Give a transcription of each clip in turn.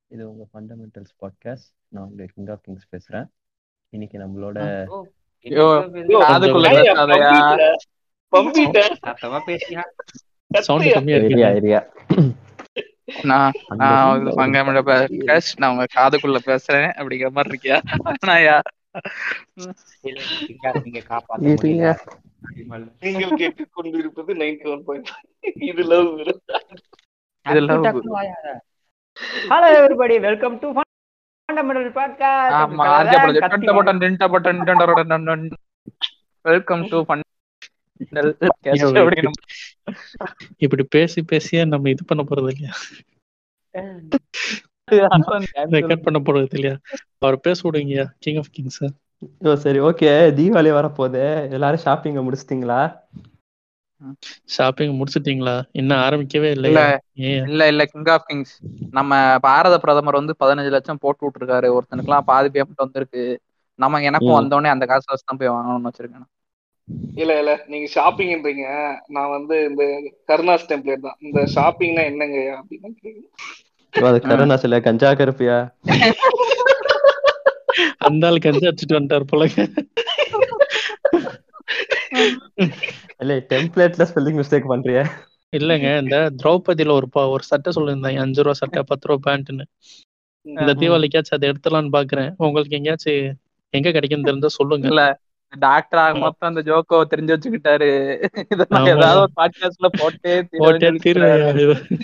இது உங்க fundamentals podcast நான் உங்க கிங் ஆஃப் கிங்ஸ் பேசுறேன் இன்னைக்கு நம்மளோட ஓ யோ, என்னங்க காதுக்குள்ள பேசுறீங்க? பேசாதயா சத்தமா பேசியா சவுண்ட் கம்மியா ஏரியா இருக்கு ஏரியா நான் நான் ஃபங்கமிட பாட்காஸ்ட் நான் உங்க காதுக்குள்ள பேசுறேன் அப்படிங்கிற மாதிரி இருக்கியா நாயா இல்ல நீங்க நீங்க காப்பாத்த ஏரியா. முடியல அனிமல். நீங்கள் கேட்டுக் கொண்டிருப்பது நைன்டி ஒன் பாயிண்ட் இது லவ் இதெல்லாம் டக்கு டக்குனு வாயாத. Hello everybody, welcome to Fundamental Podcast. ஆமா ஆர்ஜே படம் டண்ட பட்டன் டண்ட பட்டன் டண்ட பட்டன் டன் வெல்கம் டு ஃபன் அப்படின்னு இப்படி பேசி பேசியே நம்ம இது பண்ண போறது இல்லையா ரெக்கார்ட் பண்ண போறது இல்லையா அவர் பேச விடுங்கயா கிங் ஆஃப் கிங்ஸ் ஓ சரி ஓகே தீபாவளி வரப்போகுது எல்லாரும் ஷாப்பிங்க முடிச்சிட்டீங்களா ஷாப்பிங் முடிச்சிட்டீங்களா இன்னும் ஆரம்பிக்கவே இல்ல இல்லையா ஏன் இல்ல இல்ல கிங் ஆஃப் கிங்ஸ் நம்ம பாரத பிரதமர் வந்து பதினஞ்சு லட்சம் போட்டு விட்டுருக்காரு ஒருத்தனுக்குலாம் பாதி பேமெண்ட் வந்திருக்கு நம்ம எனக்கும் ம். வந்தோடனே அந்த காசு வச்சு தான் போய் வாங்கணும்னு வச்சிருக்கேன் இல்ல இல்ல நீங்க ஷாப்பிங்ன்றீங்க நான் வந்து இந்த கருணாஸ் டெம்ப்ளேட் தான் இந்த ஷாப்பிங்னா என்னங்க அப்படின்னு கேக்குறேன். ஓ, அது கருணா சில கஞ்சா கருப்பியா அந்த ஆள் கஞ்சி அடிச்சிட்டு வந்துட்டார் போல இல்ல டெம்ப்ளேட்ல ஸ்பெல்லிங் மிஸ்டேக் பண்றிய இல்லங்க இந்த திரௌபதியில ஒரு பா- ஒரு சட்டை சொல்லியிருந்தாங்க அஞ்சு ரூபா சட்டை பத்து ரூபா பேண்ட்னு இந்த தீபாவளிக்காச்சும் அதை எடுத்துலாம்னு பாக்குறேன் உங்களுக்கு எங்கேயாச்சும் எங்க கிடைக்குன்னு தெரிஞ்சா சொல்லுங்க இல்ல டாக்டர் ஆக மொத்தம் அந்த ஜோக்கோ தெரிஞ்சு வச்சுக்கிட்டாரு இதெல்லாம் ஆமா. ஏதாவது ஒரு பாட்காஸ்ட்ல போட்டே போட்டே தீர்வேன்னு தீர்வையா இது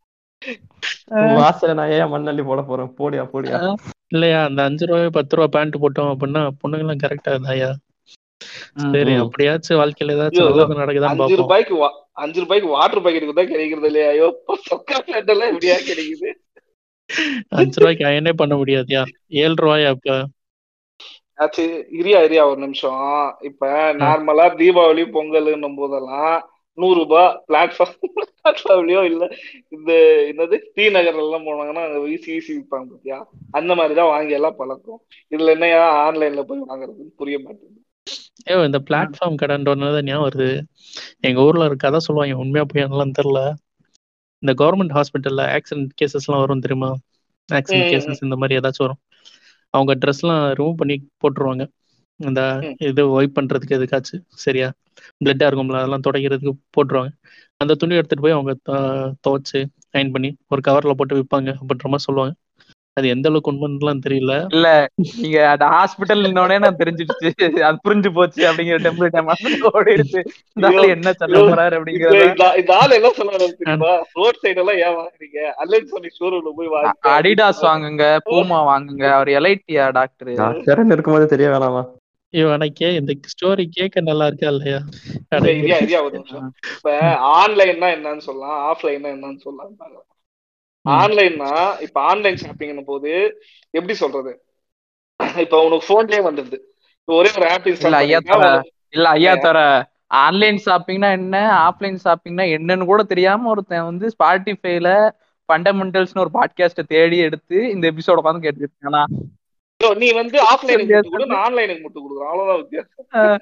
வாசல நான் ஏன் மண்ணள்ளி போட போறேன் போடியா போடியா இல்லையா அந்த அஞ்சு ரூபாய் பத்து ரூபா பேண்ட் போட்டோம் அப்படின்னா பொண்ணுங்க எல்லாம் கரெக்டா இருந்தாயா சரி ம். அப்படியாச்சும் வாழ்க்கையில ஐயோ, ஏதாச்சும் நல்லது நடக்குதான்னு அஞ்சு பாப்போம் ரூபாய்க்கு வா- அஞ்சு ரூபாய்க்கு வாட்டர் பாக்கெட் தான் கிடைக்கிறது இல்லையா ஐயோ சொக்கா பிளேட் எல்லாம் எப்படியா கிடைக்குது அஞ்சு ரூபாய்க்கு அயனே பண்ண முடியாதுயா ஏழு ரூபாயா இப்ப ஆச்சு இரியா இரியா ஒரு நிமிஷம் இப்ப நார்மலா தீபாவளி பொங்கல்னும் போதெல்லாம் நூறு ரூபாய் பிளாட்ஃபார்ம் பிளாட்ஃபார்ம்லயோ இல்ல இந்த என்னது டி நகர்ல எல்லாம் போனாங்கன்னா அங்க ஈஸி ஈஸி விற்பாங்க பாத்தியா அந்த மாதிரிதான் வாங்கி எல்லாம் பழக்கம் இதுல என்னையா ஆன்லைன்ல போய் வாங்குறதுன்னு புரிய மாட்டேங்குது ஏ இந்த பிளாட்ஃபார்ம் கடைன்றதுனால ஞாபகம் வருது எங்க ஊர்ல ஒரு கதை சொல்லுவாங்க உண்மையா போய் தெரியல இந்த கவர்மெண்ட் ஹாஸ்பிட்டல்ல ஆக்சிடென்ட் கேசஸ் எல்லாம் வரும் தெரியுமா ஆக்சிடென்ட் ம், கேசஸ் இந்த மாதிரி ஏதாச்சும் வரும் அவங்க ட்ரெஸ் எல்லாம் ரிமூவ் பண்ணி போட்டுருவாங்க இந்த ம். இது ஒய்ப் பண்றதுக்கு எதுக்காச்சும் சரியா பிளட்டா இருக்கும்ல அதெல்லாம் துடைக்கிறதுக்கு போட்டுருவாங்க அந்த துணி எடுத்துட்டு போய் அவங்க த- துவைச்சு அயன் பண்ணி ஒரு கவர்ல போட்டு விற்பாங்க அப்படின்ற மாதிரி சொல்லுவாங்க அது எந்த அளவுக்கு உண்மைன்னுலாம் தெரியல இல்ல நீங்க அந்த ஹாஸ்பிட்டல் உடனே நான் தெரிஞ்சிடுச்சு அது புரிஞ்சு போச்சு அப்படிங்கிற டெம்ப்ளேட் ஓடிடுச்சு இந்த ஆளு என்ன சொல்ல போறாரு இந்த அப்படிங்கறத இந்த- இந்த ஆள் என்ன சொன்னாரு தெரியுமா ரோட் சைடு எல்லாம் ஏன் வாங்குறீங்க அல்லன்னு சொல்லி ஷோரூம்ல போய் வாங்க அடிடாஸ் வாங்குங்க பூமா வாங்குங்க அவர் எலைட்டியா டாக்டர் டாக்டர்னு இருக்கும்போது தெரிய வேணாமா இவனுக்கே இந்த ஸ்டோரி கேட்க நல்லா இருக்கா இல்லையா அட, இரியா இரியா ஒரு நிமிஷம் இப்ப ஆன்லைன்னா என்னன்னு சொல்லலாம் ஆஃப்லைன்னா என்னன்னு சொல்லலாம் ம். ஆன்லைன்னா இப்ப ஆன்லைன் ஷாப்பிங் போது எப்படி சொல்றது இப்ப உனக்கு போன்லயே வந்துருது இப்ப ஒரே ஒரு ஆப் இல்ல ஐயா இன்ஸ்டால் தர இல்ல ஐயா தர ஆன்லைன் ஷாப்பிங்னா என்ன ஆஃப்லைன் ஷாப்பிங்னா என்னன்னு கூட தெரியாம ஒருத்தன் வந்து ஸ்பாட்டிஃபைல ஃபண்டமெண்டல்ஸ்னு ஒரு பாட்காஸ்ட தேடி எடுத்து இந்த எபிசோட உட்காந்து கேட்டுட்டு இருக்கானா நீ வந்து ஆஃப்லைனுக்கு முட்டு கொடு நான் ஆன்லைனுக்கு முட்டு கொடுக்குறேன் அவ்வளவுதான் வித்தியாசம்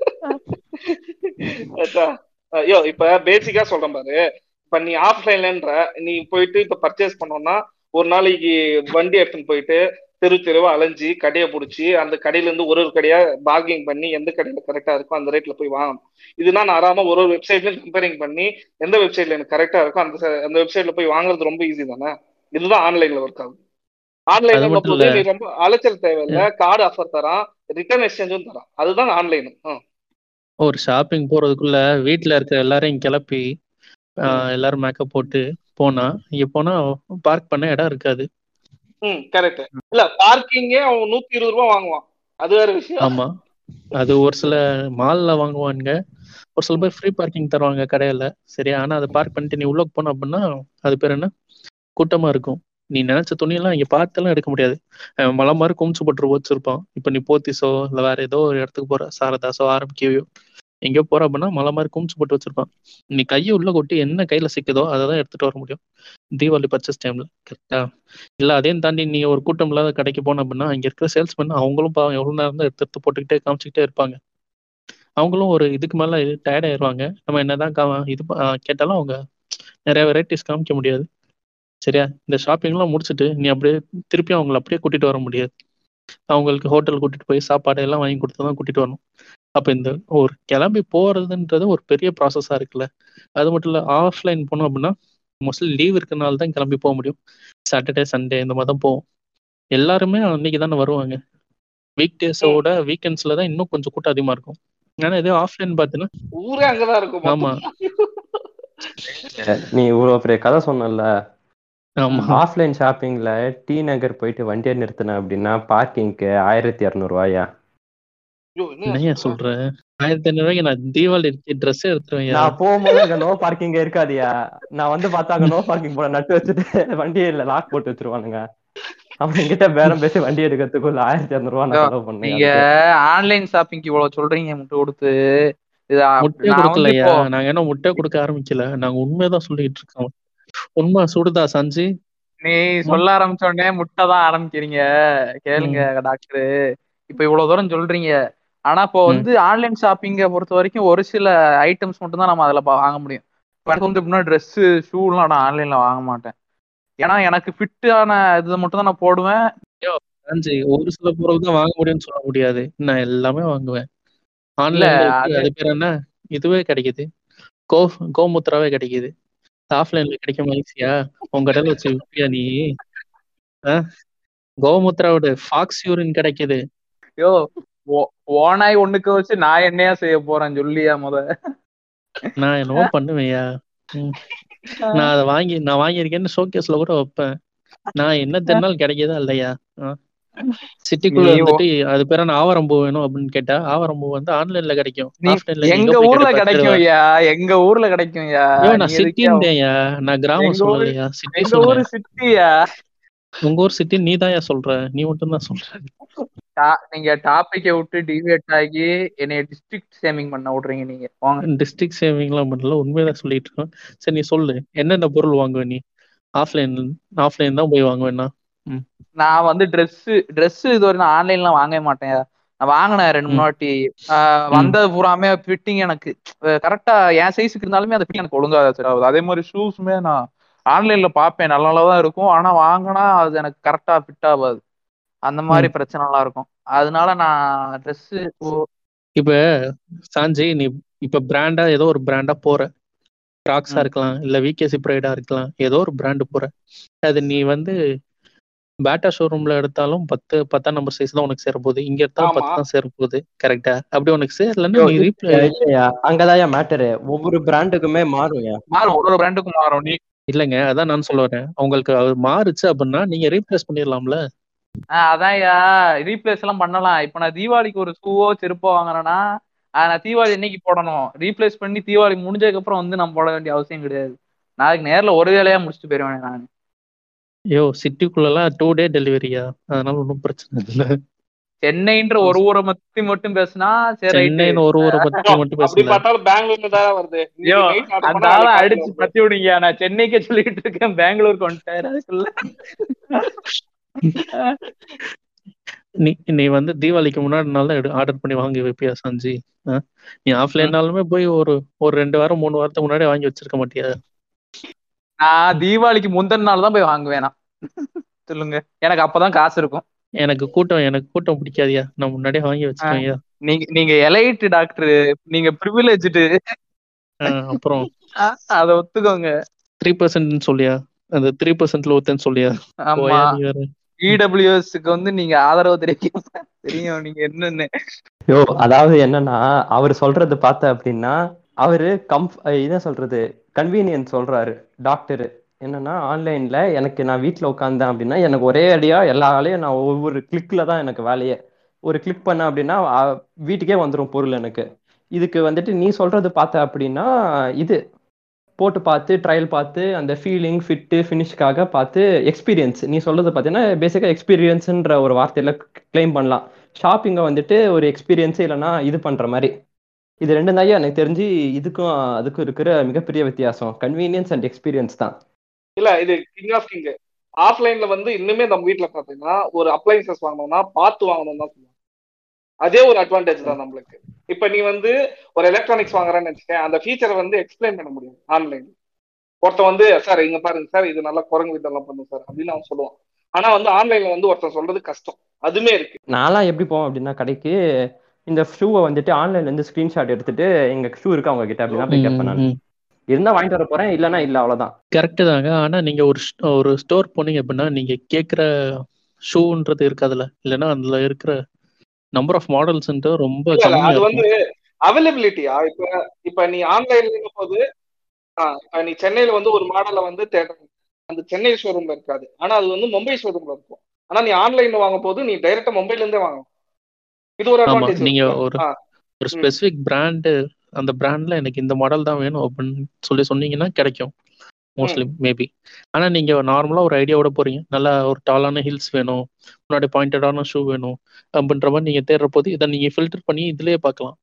ஆச்சா? ஐயோ இப்ப பேசிக்கா சொல்றேன் பாரு இப்ப நீ ஆஃப்லைன்லன்ற நீ போயிட்டு இப்ப பர்ச்சேஸ் பண்ணோம்னா ஒரு நாளைக்கு வண்டி எடுத்துன்னு போயிட்டு தெரு தெருவா அலைஞ்சு கடையை பிடிச்சி அந்த கடையில இருந்து ஒரு ஒரு கடையா பார்கிங் பண்ணி எந்த கடையில கரெக்டா இருக்கோ அந்த ரேட்ல போய் வாங்கணும் இதுனா நான் ஆறாம ஒரு ஒரு வெப்சைட்லயும் கம்பேரிங் பண்ணி எந்த வெப்சைட்ல எனக்கு கரெக்டா இருக்கோ அந்த ச- அந்த வெப்சைட்ல போய் வாங்குறது ரொம்ப ஈஸி தானே இதுதான் ஆன்லைன்ல ஒர்க் ஆகுது ஆன்லைன்ல அது மட்டும் போது இல்ல. நீ ரொம்ப அலைச்சல் தேவையில்ல கார்டு ஆஃபர் தரான் ரிட்டர்ன் எக்ஸ்சேஞ்சும் தரான் அதுதான் ஆன்லைன் ஒரு ஷாப்பிங் போறதுக்குள்ள வீட்ல இருக்க எல்லாரையும் கிளப்பி ஆஹ், எல்லாரும் மேக்கப் போட்டு போனா இங்க போனா பார்க் பண்ண இடம் இருக்காது ம் கரெக்ட் இல்ல பார்க்கிங்கே அவன் நூத்தி இருபது ரூபாய் வாங்குவான் அது வேற விஷயம் ஆமா அது ஒரு சில மால்ல வாங்குவானுங்க ஒரு சில பேர் ஃப்ரீ பார்க்கிங் தருவாங்க கடையில சரியா ஆனா அதை பார்க் பண்ணிட்டு நீ உள்ள போன அப்படின்னா அது பேர் என்ன கூட்டமா இருக்கும் நீ நினைச்ச துணியெல்லாம் இங்க பார்த்தெல்லாம் எடுக்க முடியாது அவன் மலை மாதிரி குமிச்சு போட்டு வச்சிருப்பான் இப்ப நீ போத்திஸோ இல்ல வேற ஏதோ ஒரு இடத்துக்கு போற சாரதாஸோ ஆரம்பிக்கவையோ எங்கேயோ போற அப்படின்னா மலை மாதிரி குமிச்சு போட்டு வச்சிருப்பான் நீ கையை உள்ள கொட்டி என்ன கையில சிக்குதோ அதை தான் எடுத்துட்டு வர முடியும் தீபாவளி பர்ச்சேஸ் டைம்ல கரெக்டா இல்ல அதையும் தாண்டி நீ ஒரு கூட்டம் இல்லாத கடைக்கு போன அப்படின்னா அங்க இருக்கிற சேல்ஸ்மேன் அவங்களும் பாவம் எவ்வளவு நேரம் தான் எடுத்து எடுத்து போட்டுக்கிட்டே காமிச்சுக்கிட்டே இருப்பாங்க அவங்களும் ஒரு இதுக்கு மேல டயர்ட் ஆயிருவாங்க நம்ம என்னதான் கா- இது ப- ஆஹ் கேட்டாலும் அவங்க நிறைய வெரைட்டிஸ் காமிக்க முடியாது சரியா இந்த ஷாப்பிங்லாம் முடிச்சுட்டு நீ அப்படியே திருப்பி அவங்கள அப்படியே கூட்டிட்டு வர முடியாது அவங்களுக்கு ஹோட்டல் கூட்டிட்டு போய் சாப்பாடு எல்லாம் வாங்கி கொடுத்து தான் கூட்டிட்டு வரணும் அப்ப இந்த ஒரு கிளம்பி போறதுன்றது ஒரு பெரிய ப்ராசஸா இருக்குல்ல அது மட்டும் இல்ல ஆஃப்லைன் போனோம் அப்படின்னா மோஸ்ட்லி லீவ் இருக்கனால தான் கிளம்பி போக முடியும் சாட்டர்டே சண்டே இந்த மாதிரி தான் போவோம் எல்லாருமே அன்னைக்கு தானே வருவாங்க வீக் டேஸோட வீக்கெண்ட்ஸ்ல தான் இன்னும் கொஞ்சம் கூட்டம் அதிகமா இருக்கும் ஆனா இதே ஆஃப்லைன் பார்த்தீங்கன்னா ஊரே அங்கதான் இருக்கும் ஆமா நீ இவ்வளவு பெரிய கதை சொன்னல ஆமா ஆஃப்லைன் ஷாப்பிங்ல டி நகர் போயிட்டு வண்டியை நிறுத்தின அப்படின்னா பார்க்கிங்க்கு ஆயிரத்தி இரநூறுவாயா ஐயோ, என்னய்யா என்னையா சொல்ற? சொல்ற ஆயிரத்தி ஐநூறு ரூபாய்க்கு நான் தீபாவளி ட்ரெஸ் எடுத்துருவேன் நான் போகும்போது அங்க நோ பார்க்கிங் இருக்காதியா நான் வந்து பார்த்தா அங்க நோ பார்க்கிங் போட நட்டு வச்சுட்டு வண்டியை இல்ல லாக் போட்டு வச்சிருவானுங்க அவன் என்கிட்ட பேரம் பேசி வண்டி எடுக்கிறதுக்குள்ள ஆயிரத்தி இரநூறுவா நான் செலவு பண்ணேன் நீங்க அதுக்கு. ஆன்லைன் ஷாப்பிங்க்கு இவ்வளவு சொல்றீங்க முட்டை கொடுத்து இது அ- முட்டையே நான் வந்து கொடுக்கலையா இப்போ நாங்க என்ன முட்டை கொடுக்க ஆரம்பிக்கல நாங்க உண்மைதான் சொல்லிட்டு இருக்கோம் உண்மை சுடுதா சஞ்சு நீ சொல்ல ஆரம்பிச்ச உடனே முட்டை தான் ஆரம்பிக்கிறீங்க கேளுங்க டாக்டர் இப்ப இவ்வளவு தூரம் சொல்றீங்க ஆனா இப்போ ம். வந்து ஆன்லைன் ஷாப்பிங்க பொறுத்த வரைக்கும் ஒரு சில ஐட்டம்ஸ் மட்டும் தான் நம்ம அதுல பா- வாங்க முடியும் இப்ப எனக்கு வந்து எப்படின்னா ட்ரெஸ் ஷூலாம் நான் ஆன்லைன்ல வாங்க மாட்டேன் ஏன்னா எனக்கு ஃபிட்டான இது மட்டும் தான் நான் போடுவேன் சஞ்சு ஒரு சில பொருள் தான் வாங்க முடியும்னு சொல்ல முடியாது நான் எல்லாமே வாங்குவேன் ஆன்லைன்ல அது- அது பேர் என்ன இதுவே கிடைக்குது கோ கோமுத்ராவே கிடைக்குது ஆஃப்லைன்ல கிடைக்குமா ஈஸியா உங்க கடையில வச்சு விப்பியா நீ ஆ? கோமுத்ராவோட ஃபாக்ஸ் யூரின் கிடைக்குது யோ ஓ- ஓனாய் ஒண்ணுக்கு வச்சு நான் என்னையா செய்ய போறேன் சொல்லியா முத நான் என்னவோ பண்ணுவேன்யா ம். நான் அதை வாங்கி நான் வாங்கியிருக்கேன்னு ஷோகேஸ்ல கூட வைப்பேன் நான் என்ன தெரிஞ்சாலும் கிடைக்குதா இல்லையா சிட்டிக்குள்ள நீ வந்துட்டு அது பேர் என்ன ஆவரம்பூ வேணும் அப்படின்னு கேட்டா ஆவரம்பூ வந்து ஆன்லைன்ல கிடைக்கும் நீ ஆஃப்லைன்ல எங்க ஊர்ல கிடைக்கும் ஐயா எங்க ஊர்ல கிடைக்கும் ஐயா ஐயோ நான் நீ எதுக்குயா சிட்டின்யா நான் கிராமம் எங்க ஊரு- சொல்லலையா சிட்டி எங்க ஊரு சொல்றேன் சிட்டியா உங்க ஊர் சிட்டி நீ தான் சொல்ற நீ மட்டும் தான் சொல்ற நீங்க டாபிக்கை விட்டு டிவேட் ஆகி என்னைய டிஸ்ட்ரிக்ட் சேமிங் பண்ண விடுறீங்க நீங்க வாங்க டிஸ்ட்ரிக்ட் சேவிங்லாம் பண்ணல உண்மையதான் சொல்லிட்டு இருக்கோம் சரி நீ சொல்லு என்னென்ன பொருள் வாங்குவ நீ ஆஃப்லைன் ஆஃப்லைன் தான் போய் வாங்குவேன்னா நான் வந்து Dress Dress இதுவரை நான் ஆன்லைன்ல வாங்கவே மாட்டேன் நான் வாங்கினேன் ரெண்டு மூணு ம். வாட்டி ஆஹ் வந்தது பூராமே ஃபிட்டிங் எனக்கு கரெக்டா என் சைஸுக்கு இருந்தாலுமே அது ஃபிட்டிங் எனக்கு ஒழுங்கா செட் ஆகுது அதே மாதிரி ஷூஸுமே நான் ஆன்லைன்ல பார்ப்பேன் நல்ல நல்லா தான் இருக்கும் ஆனா வாங்கினா அது எனக்கு கரெக்டா ஃபிட் ஆகாது அந்த மாதிரி பிரச்சனை எல்லாம் இருக்கும் அதனால நான் Dress இப்ப சாஞ்சி நீ இப்ப பிராண்டா ஏதோ ஒரு பிராண்டா போற கிராக்ஸா ம். இருக்கலாம் இல்ல விகேசி பிரைடா இருக்கலாம் ஏதோ ஒரு பிராண்டு போற அது நீ வந்து பேட்டா ஷோரூம்ல எடுத்தாலும் பத்து பத்தாம் நம்பர் சைஸ் தான் உனக்கு சேர போகுது இங்க எடுத்தாலும் ஆமா. பத்து தான் சேர போகுது கரெக்டா அப்படி உனக்கு சேரலன்னா ஐயோ, நீ ரீப்ளே இல்லையா அங்கதான் மேட்டரு ஒவ்வொரு பிராண்டுக்குமே மாறும்யா மாறும் ஒரு ஒரு பிராண்டுக்கும் மாறும் நீ இல்லைங்க அதான் நான் சொல்ல வரேன் உங்களுக்கு அது மாறுச்சு அப்படின்னா நீங்க ரீப்ளேஸ் பண்ணிடலாம்ல ஆஹ் அதான்யா ரீப்ளேஸ் எல்லாம் பண்ணலாம் இப்ப நான் தீபாவளிக்கு ஒரு ஷூவோ செருப்போ வாங்குறேன்னா ஆஹ் நான் தீபாவளி என்னைக்கு போடணும் ரீப்ளேஸ் பண்ணி தீபாவளி முடிஞ்சதுக்கு அப்புறம் வந்து நம்ம போட வேண்டிய அவசியம் கிடையாது நாளைக்கு நேர்ல ஒரு வேலையா முடிச்சுட்டு போயிருவேன் நான் ஐயோ சிட்டிக்குள்ளலாம் டூ டே டெலிவரியா அதனால ஒன்றும் பிரச்சனை இல்லை சென்னைன்ற ஒரு ஊரை மத்தி மட்டும் பேசுனா சரி ரைட்டு சென்னைன்னு ஒரு ஊரை பத்தி மட்டும் அப்படி பேசல பார்த்தாலும் பெங்களூர்ல தான் வருது இன்னைக்கு ஐயோ night order அந்த பண்ணா ஆளை நாளைக்கு அடிச்சு காலையில பத்தி விடுங்க நான் சென்னைக்கே சொல்லிட்டு இருக்கேன் பெங்களூருக்கு வந்துட்டாரு அதுக்குள்ள நீ நீ வந்து தீபாவளிக்கு முன்னாடி நாள் தான் ஆர்டர் பண்ணி வாங்கி வைப்பியா சஞ்சி ஆ? நீ ஆஃப்லைன்னாலுமே போய் ஒரு ஒரு ரெண்டு வாரம் மூணு வாரத்துக்கு முன்னாடி வாங்கி வச்சிருக்க மாட்டியா நான் தீபாவளிக்கு முந்தின நாள் தான் போய் வாங்குவேன் நான் சொல்லுங்க எனக்கு அப்பதான் காசு இருக்கும் எனக்கு கூட்டம் எனக்கு கூட்டம் பிடிக்காதியா நான் முன்னாடியே வாங்கி வச்சிருக்கேன்யா நீங்க நீங்க எலைட் டாக்டர் நீங்க ப்ரிவிலேஜ்டு ஆ, அப்புறம் அத ஒத்துக்கோங்க த்ரீ பர்சன்ட் சொல்லியா அந்த த்ரீ பர்சன்ட்ல ஒருத்தன் சொல்லியா ஆமா போயா நீ வேற இடபிள்யூஎஸ்க்கு வந்து நீங்க ஆதரவு தெரிவிக்க தெரியும் நீங்க என்னன்னு யோ அதாவது என்னன்னா அவர் சொல்றது பார்த்த அப்படின்னா அவரு கம்ஃப் இதான் சொல்றது கன்வீனியன்ஸ் சொல்றாரு டாக்டர் என்னன்னா ஆன்லைன்ல எனக்கு நான் வீட்டில் உட்காந்தேன் அப்படின்னா எனக்கு ஒரே அடியா எல்லா வேலையும் நான் ஒவ்வொரு கிளிக்ல தான் எனக்கு வேலையே ஒரு கிளிக் பண்ண அப்படின்னா அ, வீட்டுக்கே வந்துடும் பொருள் எனக்கு இதுக்கு வந்துட்டு நீ சொல்றது பார்த்த அப்படின்னா இது போட்டு பார்த்து ட்ரையல் பார்த்து அந்த ஃபீலிங் ஃபிட்டு ஃபினிஷ்க்காக பார்த்து எக்ஸ்பீரியன்ஸ் நீ சொல்றது பார்த்தீங்கன்னா பேசிக்காக எக்ஸ்பீரியன்ஸ்ன்ற ஒரு வார்த்தையில கிளைம் பண்ணலாம் ஷாப்பிங்கை வந்துட்டு ஒரு எக்ஸ்பீரியன்ஸ் இல்லைன்னா இது பண்ற மாதிரி இது ரெண்டும் தான் எனக்கு தெரிஞ்சு இதுக்கும் அதுக்கும் இருக்கிற மிகப்பெரிய வித்தியாசம் கன்வீனியன்ஸ் அண்ட் எக்ஸ்பீரியன்ஸ் தான் இல்ல இது கிங் ஆஃப் கிங் ஆஃப்லைன்ல வந்து இன்னுமே நம்ம வீட்ல பாத்தீங்கன்னா ஒரு அப்ளைன்சஸ் வாங்கணும்னா பார்த்து வாங்கணும் தான் சொல்லுவாங்க அதே ஒரு அட்வான்டேஜ் தான் நம்மளுக்கு இப்ப நீ வந்து ஒரு எலக்ட்ரானிக்ஸ் வாங்குறேன்னு வச்சுக்கேன் அந்த ஃபீச்சரை வந்து எக்ஸ்பிளைன் பண்ண முடியும் ஆன்லைன் ஒருத்தன் வந்து சார் இங்க பாருங்க சார் இது நல்லா குரங்கு இதெல்லாம் பண்ணும் சார் அப்படின்னு அவன் சொல்லுவான் ஆனா வந்து ஆன்லைன்ல வந்து ஒருத்தன் சொல்றது கஷ்டம் அதுமே இருக்கு நான்லாம் எப்படி போவேன் அப்படின்னா கடைக்கு இந்த ஷூவை வந்துட்டு ஆன்லைன்ல இருந்து ஸ்கிரீன்ஷாட் எடுத்துட்டு எங்க ஷூ இருக்கா அவங்க கிட்ட அப்படின்னா போய் கேட்பேன் நான் இருந்தா வாங்கிட்டு வர போறேன் இல்லைன்னா இல்ல அவ்வளவுதான் கரெக்டு தாங்க ஆனா நீங்க ஒரு st- ஒரு ஸ்டோர் போனீங்க அப்படின்னா நீங்க கேக்குற ஷூன்றது இருக்காதுல்ல இல்லைன்னா அதுல இருக்கிற நம்பர் ஆஃப் மாடல்ஸ்ன்ட்டு ரொம்ப இல்ல, இல்ல, கம்மியா அது இருக்கும் வந்து அவைலபிலிட்டியா இப்ப இப்ப நீ ஆன்லைன்ல போது ஆ, இப்ப நீ சென்னையில வந்து ஒரு மாடலை வந்து தேடுற அந்த சென்னை ஷோரூம்ல இருக்காது ஆனா அது வந்து மும்பை ஷோரூம்ல இருக்கும் ஆனா நீ ஆன்லைன்ல வாங்கும் போது நீ டைரக்டா மும்பைல இருந்தே வாங்கலாம் இது ஒரு ஆமா அட்வான்டேஜ் நீங்க ஒரு ஆ. ஒரு ம். ஸ்பெசிபிக் பிராண்டு அந்த பிராண்ட்ல எனக்கு இந்த மாடல் தான் வேணும் அப்படின்னு சொல்லி சொன்னீங்கன்னா கிடைக்கும் மோஸ்ட்லி மேபி ஆனா நீங்க நார்மலா ஒரு ஐடியாவோட போறீங்க நல்லா ஒரு டாலான ஹில்ஸ் வேணும் முன்னாடி பாயிண்டடான ஷூ வேணும் அப்படின்ற மாதிரி நீங்க தேடுற போது இதை நீங்க ஃபில்டர் பண்ணி இதுலயே பார்க்கலாம்